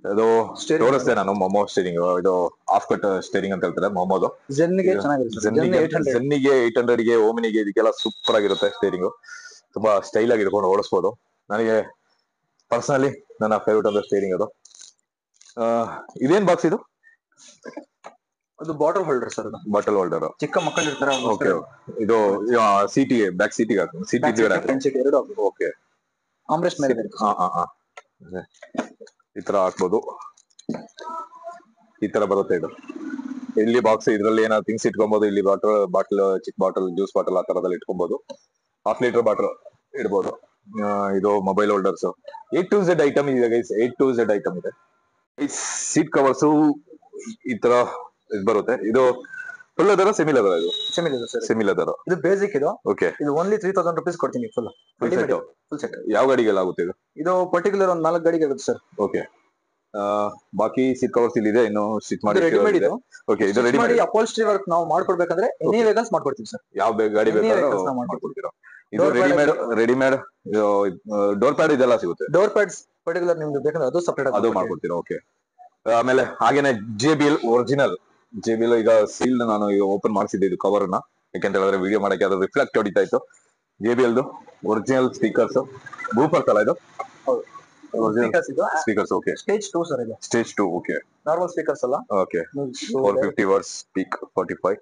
ಅದು Steering. ತೋರಿಸ್ದೆ ನಾನು ಮೊಮೋ ಸ್ಟೇರಿಂಗ್ ಇದು ಆಫ್ ಕಟ್ ಸ್ಟೇರಿಂಗ್ ಅಂತ ಹೇಳ್ತಾರೆ ಮೊಮೋದು ಜೆನ್ಗೆ ಚೆನ್ನಾಗಿರುತ್ತೆ ಸರ್ ಜೆನ್ ಏಟ್ ಹಂಡ್ರೆಡ್ ಜೆನ್ನಿಗೆ ಏಟ್ ಹಂಡ್ರೆಡ್ಗೆ ಓಮಿನಿಗೆ ಇದಕ್ಕೆಲ್ಲ ಸೂಪರ್ ಆಗಿರುತ್ತೆ ಸ್ಟೇರಿಂಗ್ ತುಂಬಾ ಸ್ಟೈಲ್ ಆಗಿ ಇಟ್ಕೊಂಡು ಓಡಿಸ್ಬೋದು ನನಗೆ ಪರ್ಸನಲಿ ನನ್ನ ಫೇವ್ರೇಟ್ ಅಂದ್ರೆ ಸ್ಟೇರಿಂಗ್ ಅದು ಆ, ಇದೇನ್ ಬಾಕ್ಸ್ ಇದು ಅದು ಬಾಟಲ್ ಹೋಲ್ಡರ್ ಸರ್ ಅದು ಬಾಟಲ್ ಹೋಲ್ಡರ್ ಚಿಕ್ಕ ಮಕ್ಕಳು ಇರ್ತಾರೆ ಓಕೆ ಇದು ಸೀಟಿಗೆ ಬ್ಯಾಕ್ ಸೀಟಿಗೆ ಹಾಕು ಸೀಟ್ ಫ್ರೆಂಡ್ಶಿಪ್ ಎರಡು ಹಾಕ್ಬೋದು ಓಕೆ ಆಮ್ರೆಸ್ಟ್ ಮೇಲೆ ಇರುತ್ತೆ ಹಾ ಹಾ ಹಾ ಅದೇ. ಈ ತರ ಹಾಕ್ಬೋದು ಈ ತರ ಬರುತ್ತೆ ಇದು ಇಲ್ಲಿ ಬಾಕ್ಸ್ ಇದ್ರಲ್ಲಿ ಏನಾದ್ರು ಥಿಂಗ್ಸ್ ಇಟ್ಕೊಬಹುದು ಇಲ್ಲಿ ಬಾಟಲ್ ಬಾಟಲ್ ಚಿಕ್ಕ ಬಾಟಲ್ ಜ್ಯೂಸ್ ಬಾಟಲ್ ಆ ತರದಲ್ಲಿ ಇಟ್ಕೊಬಹುದು ಹಾಫ್ ಲೀಟರ್ ಬಾಟಲ್ ಇಡ್ಬೋದು ಆ, ಇದು mobile holders A to Z item ಇದೆ guys A to Z item ಇದೆ ಸೀಟ್ ಕವರ್ಸ್ ಈ ತರ ಇದ್ ಬರುತ್ತೆ ಇದು ಫುಲ್ ಅದರ ಸೆಮಿ ಲೆದರ್ ಇದು ಸೆಮಿ ಇದೆ ಸರ್ ಸೆಮಿ ಲೆದರ್ ಇದು ಬೇಸಿಕ್ ಇದು ಓಕೆ ಇದು ಓನ್ಲಿ ತ್ರೀ ತೌಸಂಡ್ ರುಪೀಸ್ ಕೊಡ್ತೀನಿ full full set full set ಯಾವ ಗಾಡಿಗೆಲ್ಲ ಆಗುತ್ತೆ ಇದು ಇದು ಪರ್ಟಿಕ್ಯುಲರ್ ಒಂದು ನಾಲ್ಕು ಗಾಡಿಗೆ ಆಗುತ್ತೆ ಸರ್ ಓಕೆ ಬಾಕಿ ಸೀಟ್ ಕವರ್ಸ್ ಇಲ್ಲಿ ಇದೆ ಇನ್ನು ಸ್ಟಿಚ್ ಮಾಡಿ ರೆಡಿಮೇಡ್ ಇದು ಓಕೆ ಇದು ರೆಡಿ ಮಾಡಿ ಮಾಡಿ ಅಪೋಲ್ಸ್ಟ್ರಿ ವರ್ಕ್ ನಾವು ಮಾಡ್ಕೊಡ್ಬೇಕಂದ್ರೆ ಎನಿ ವೆಹಿಕಲ್ಸ್ ಮಾಡ್ಕೊಡ್ತೀವಿ ಸರ್ ಯಾವ ಬೇ- ಗಾಡಿ Any ಬೇಕಾದ್ರೂ vehicles ನಾವು ಮಾಡ್ಕೊಡ್ತೀರಾ ಇದು Door pad readymade readymade door pad ಇದೆಲ್ಲ ಸಿಗುತ್ತೆ ಡೋರ್ ಪ್ಯಾಡ್ಸ್ ಪರ್ಟಿಕ್ಯುಲರ್ ನಿಮ್ದು ಬೇಕಂದ್ರೆ ಅದು ಸಪರೇಟ್ ಅದು ಮಾಡ್ಕೊಡ್ತೀರಾ ಓಕೆ ಆಮೇಲೆ ಹಾಗೇನೆ J B L original J B L ಈಗ ಸೀಲ್ಡ್ ನಾನು ಈಗ ಓಪನ್ ಮಾಡಿಸಿದ್ದೆ ಇದು ಕವರ್ ನ ಯಾಕಂತ ಹೇಳಿದ್ರೆ ವಿಡಿಯೋ ಮಾಡಕ್ಕೆ ಅದು ರಿಫ್ಲೆಕ್ಟ್ ಹೊಡಿತಾ ಇತ್ತು ಜೆ ಬಿ ಎಲ್ದು ಒರಿಜಿನಲ್ ಸ್ಪೀಕರ್ಸ್ ಬೂಫರ್ಸ್ ಅಲ್ಲ ಇದು ಒರಿಜಿನಲ್ ಸ್ಪೀಕರ್ಸ್ ಇದು speakers okay stage two sir ಇದು stage two okay normal speakers ಅಲ್ಲ okay four fifty watts speak forty five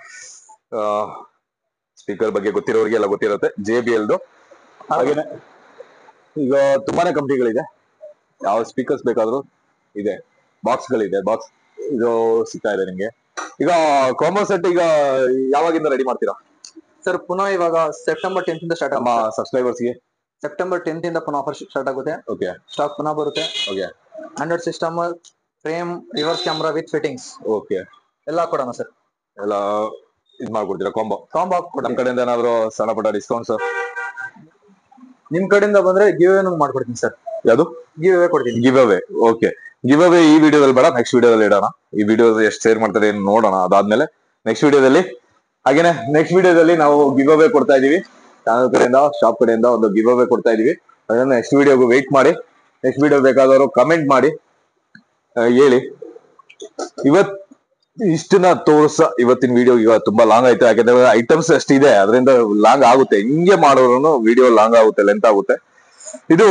speaker ಬಗ್ಗೆ ಗೊತ್ತಿರೋರಿಗೆಲ್ಲ ಗೊತ್ತಿರುತ್ತೆ ಜೆ ಬಿ ಎಲ್ದು ಹಾಗೇನೆ ಈಗ ತುಂಬಾನೇ ಕಂಪ್ನಿಗಳಿದೆ ಯಾವ ಸ್ಪೀಕರ್ಸ್ ಬೇಕಾದ್ರೂ ಇದೆ ಬಾಕ್ಸ್ ಗಳಿದೆ ಬಾಕ್ಸ್ ಇದು ಸಿಗ್ತಾ ಇದೆ ನಿಮ್ಗೆ ಈಗ ಕಾಂಬೋ ಸೆಟ್ ಈಗ ಯಾವಾಗಿಂದ ರೆಡಿ ಮಾಡ್ತೀರಾ ಸರ್ ಪುನಃ ಇವಾಗ ಸೆಪ್ಟೆಂಬರ್ ಟೆಂತ್ ಇಂದ ಸ್ಟಾರ್ಟ್ ನಮ್ಮ ಆಗುತ್ತೆ ಸಬ್ಸ್ಕ್ರೈಬರ್ಸ್ ಗೆ ಸೆಪ್ಟೆಂಬರ್ ಟೆಂತ್ ಇಂದ ಪುನಃ ಆಫರ್ ಸ್ಟಾರ್ಟ್ ಆಗುತ್ತೆ ಓಕೆ ಸ್ಟಾಕ್ ಪುನಃ ಬರುತ್ತೆ okay hundred system frame reverse camera with fittings okay ಎಲ್ಲ ಕೊಡೋಣ ಸರ್ ಎಲ್ಲ ಇದ್ ಮಾಡ್ಕೊಡ್ತೀರಾ ಕಾಂಬೋ ಕಾಂಬೋ ನಮ್ ಕೊಡ್ತೀನಿ ಕಡೆಯಿಂದ ಏನಾದ್ರು ಸಣ್ಣ ಪುಟ್ಟ ಡಿಸ್ಕೌಂಟ್ಸ್ ನಿಮ್ ಕಡೆಯಿಂದ ಬಂದ್ರೆ ಗಿವ್ ಅವೇ ಮಾಡ್ಕೊಡ್ತೀನಿ ಸರ್ ಯಾವುದು ಗಿವ್ ಅವೇ ಕೊಡ್ತೀನಿ give away okay give away ಈ ವಿಡಿಯೋದಲ್ಲಿ ಬೇಡ ನೆಕ್ಸ್ಟ್ ವಿಡಿಯೋದಲ್ಲಿ ಇಡೋಣ ಈ ವಿಡಿಯೋ ಎಷ್ಟು ಶೇರ್ ಮಾಡ್ತಾರೆ ಏನು ನೋಡೋಣ ಅದಾದ್ಮೇಲೆ ನೆಕ್ಸ್ಟ್ ವಿಡಿಯೋದಲ್ಲಿ ಹಾಗೇನೆ ನೆಕ್ಸ್ಟ್ ವಿಡಿಯೋದಲ್ಲಿ ನಾವು ಗಿವ್ ಅವೇ ಕೊಡ್ತಾ ಇದೀವಿ ಚಾನಲ್ ಕಡೆಯಿಂದ ಶಾಪ್ ಕಡೆಯಿಂದ ಒಂದು ಗಿವ್ ಅವೇ ಕೊಡ್ತಾ ಇದೀವಿ ಅದನ್ನ ನೆಕ್ಸ್ಟ್ ವಿಡಿಯೋಗೆ ವೇಟ್ ಮಾಡಿ ನೆಕ್ಸ್ಟ್ ವಿಡಿಯೋ ಬೇಕಾದವರು ಕಮೆಂಟ್ ಮಾಡಿ ಆ, ಹೇಳಿ ಇವತ್ ಇಷ್ಟನ್ನ ತೋರ್ಸ ಇವತ್ತಿನ ವಿಡಿಯೋ ಈಗ ತುಂಬಾ ಲಾಂಗ್ ಆಯ್ತು ಯಾಕಂದ್ರೆ ಐಟಮ್ಸ್ ಅಷ್ಟಿದೆ ಅದರಿಂದ ಲಾಂಗ್ ಆಗುತ್ತೆ ಹಿಂಗೆ ಮಾಡೋರು ವಿಡಿಯೋ ಲಾಂಗ್ ಆಗುತ್ತೆ ಲೆಂತ್ ಆಗುತ್ತೆ ಇದು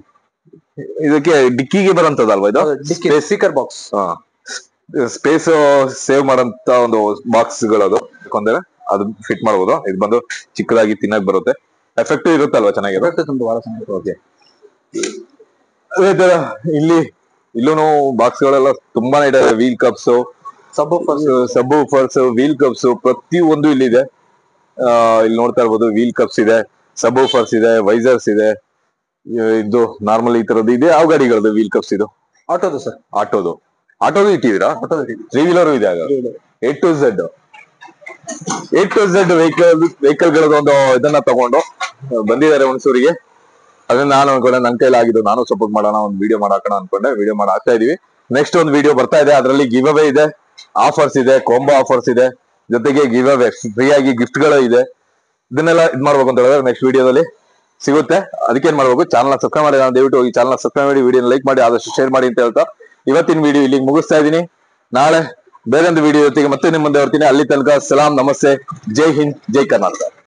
ಇದಕ್ಕೆ ಡಿಕ್ಕಿಗೆ ಬರೋಂಥದ್ದಲ್ವಾ ಇದು ಡಿಕ್ಕಿ ಸ್ಪೀಕರ್ ಬಾಕ್ಸ್ ಸ್ಪೇಸ್ ಸೇವ್ ಮಾಡಂತ ಒಂದು ಬಾಕ್ಸ್ ಗಳದು ಯಾಕಂದ್ರೆ ಅದು ಫಿಟ್ ಮಾಡಬಹುದು ಇದು ಬಂದು ಚಿಕ್ಕದಾಗಿ ತಿನ್ನಕ್ ಬರುತ್ತೆ ಎಫೆಕ್ಟ್ ಇರುತ್ತಲ್ವಾ ಚೆನ್ನಾಗಿರೋ ತುಂಬಾ ಬಹಳ ಚೆನ್ನಾಗಿದೆ ಓಕೆ ಅದೇ ತರ ಇಲ್ಲಿ ಇಲ್ಲೂ ಬಾಕ್ಸ್ ಗಳೆಲ್ಲ ತುಂಬಾನೇ ಇದೆ wheel caps sub subwoofers wheel caps ಪ್ರತಿ ಒಂದು ಇಲ್ಲಿದೆ ಆ, ಇಲ್ಲಿ ನೋಡ್ತಾ ಇರ್ಬೋದು ವೀಲ್ ಕಪ್ಸ್ ಇದೆ ಸಬ್ ಫರ್ಸ್ ಇದೆ ವೈಸರ್ಸ್ ಇದೆ ಇ- ಇದು ನಾರ್ಮಲ್ ಈ ತರದ್ದು ಇದೆ ಯಾವ ಗಾಡಿಗಳದ್ದು ವೀಲ್ ಕಪ್ಸ್ ಇದು ಆಟೋದು ಸರ್ ಆಟೋದು ಆಟೋದು ಇಟ್ಟಿದ್ದೀರಾ ಆಟೋದು ತ್ರೀ ವೀಲರು ಇದೆ ಆಗ A to Z A to Z vehicle ವೆಹಿಕಲ್ ಗಳದ್ದು ಒಂದು ಇದನ್ನ ತಗೊಂಡು ಆ, ಬಂದಿದ್ದಾರೆ ಹುಣಸೂರಿಗೆ ಅದನ್ನ ನಾನು ಅನ್ಕೊಂಡೆ ನನ್ನ ಕೈಲಿ ಆಗಿದ್ದು ನಾನು ಸಪೋರ್ಟ್ ಮಾಡೋಣ ಒಂದು ವಿಡಿಯೋ ಮಾಡಾಕೋಣ ಅನ್ಕೊಂಡೆ ವಿಡಿಯೋ ಮಾಡಿ ಹಾಕ್ತಾ ಇದೀವಿ ನೆಕ್ಸ್ಟ್ ಒಂದು ವಿಡಿಯೋ ಬರ್ತಾ ಇದೆ ಅದರಲ್ಲಿ ಗಿವ್ ಅವೇ ಇದೆ ಆಫರ್ಸ್ ಇದೆ ಕಾಂಬೋ ಆಫರ್ಸ್ ಇದೆ ಜೊತೆಗೆ ಗಿವ್ ಅವೇ ಫ್ರೀ ಆಗಿ gift ಗಳು ಇದೆ ಇದನ್ನೆಲ್ಲ ಇದ್ ಮಾಡ್ಬೇಕು ಅಂತ ಹೇಳಿದ್ರೆ ನೆಕ್ಸ್ಟ್ ವಿಡಿಯೋದಲ್ಲಿ ಸಿಗುತ್ತೆ ಅದಕ್ಕೆ ಏನ್ ಮಾಡ್ಬೇಕು ಚಾನಲ್ ಸಬ್ಸ್ಕ್ರೈಬ್ ಮಾಡಿ ನಾನು ದಯವಿಟ್ಟು ಈ ಚಾನಲ್ ಸಬ್ಸ್ಕ್ರೈಬ್ ಮಾಡಿ ವಿಡಿಯೋ ಲೈಕ್ ಮಾಡಿ ಆದಷ್ಟು ಶೇರ್ ಮಾಡಿ ಅಂತ ಹೇಳ್ತಾ ಇವತ್ತಿನ ವಿಡಿಯೋ ಇಲ್ಲಿಗೆ ಮುಗಿಸ್ತಾ ಇದೀನಿ ನಾಳೆ ಬೇರೊಂದು ವಿಡಿಯೋ ಜೊತೆಗೆ ಮತ್ತೆ ನಿಮ್ಮ ಮುಂದೆ ಬರ್ತೀನಿ ಅಲ್ಲಿ ತನಕ ಸಲಾಂ ನಮಸ್ತೆ ಜೈ ಹಿಂದ್ ಜೈ ಕರ್ನಾಟಕ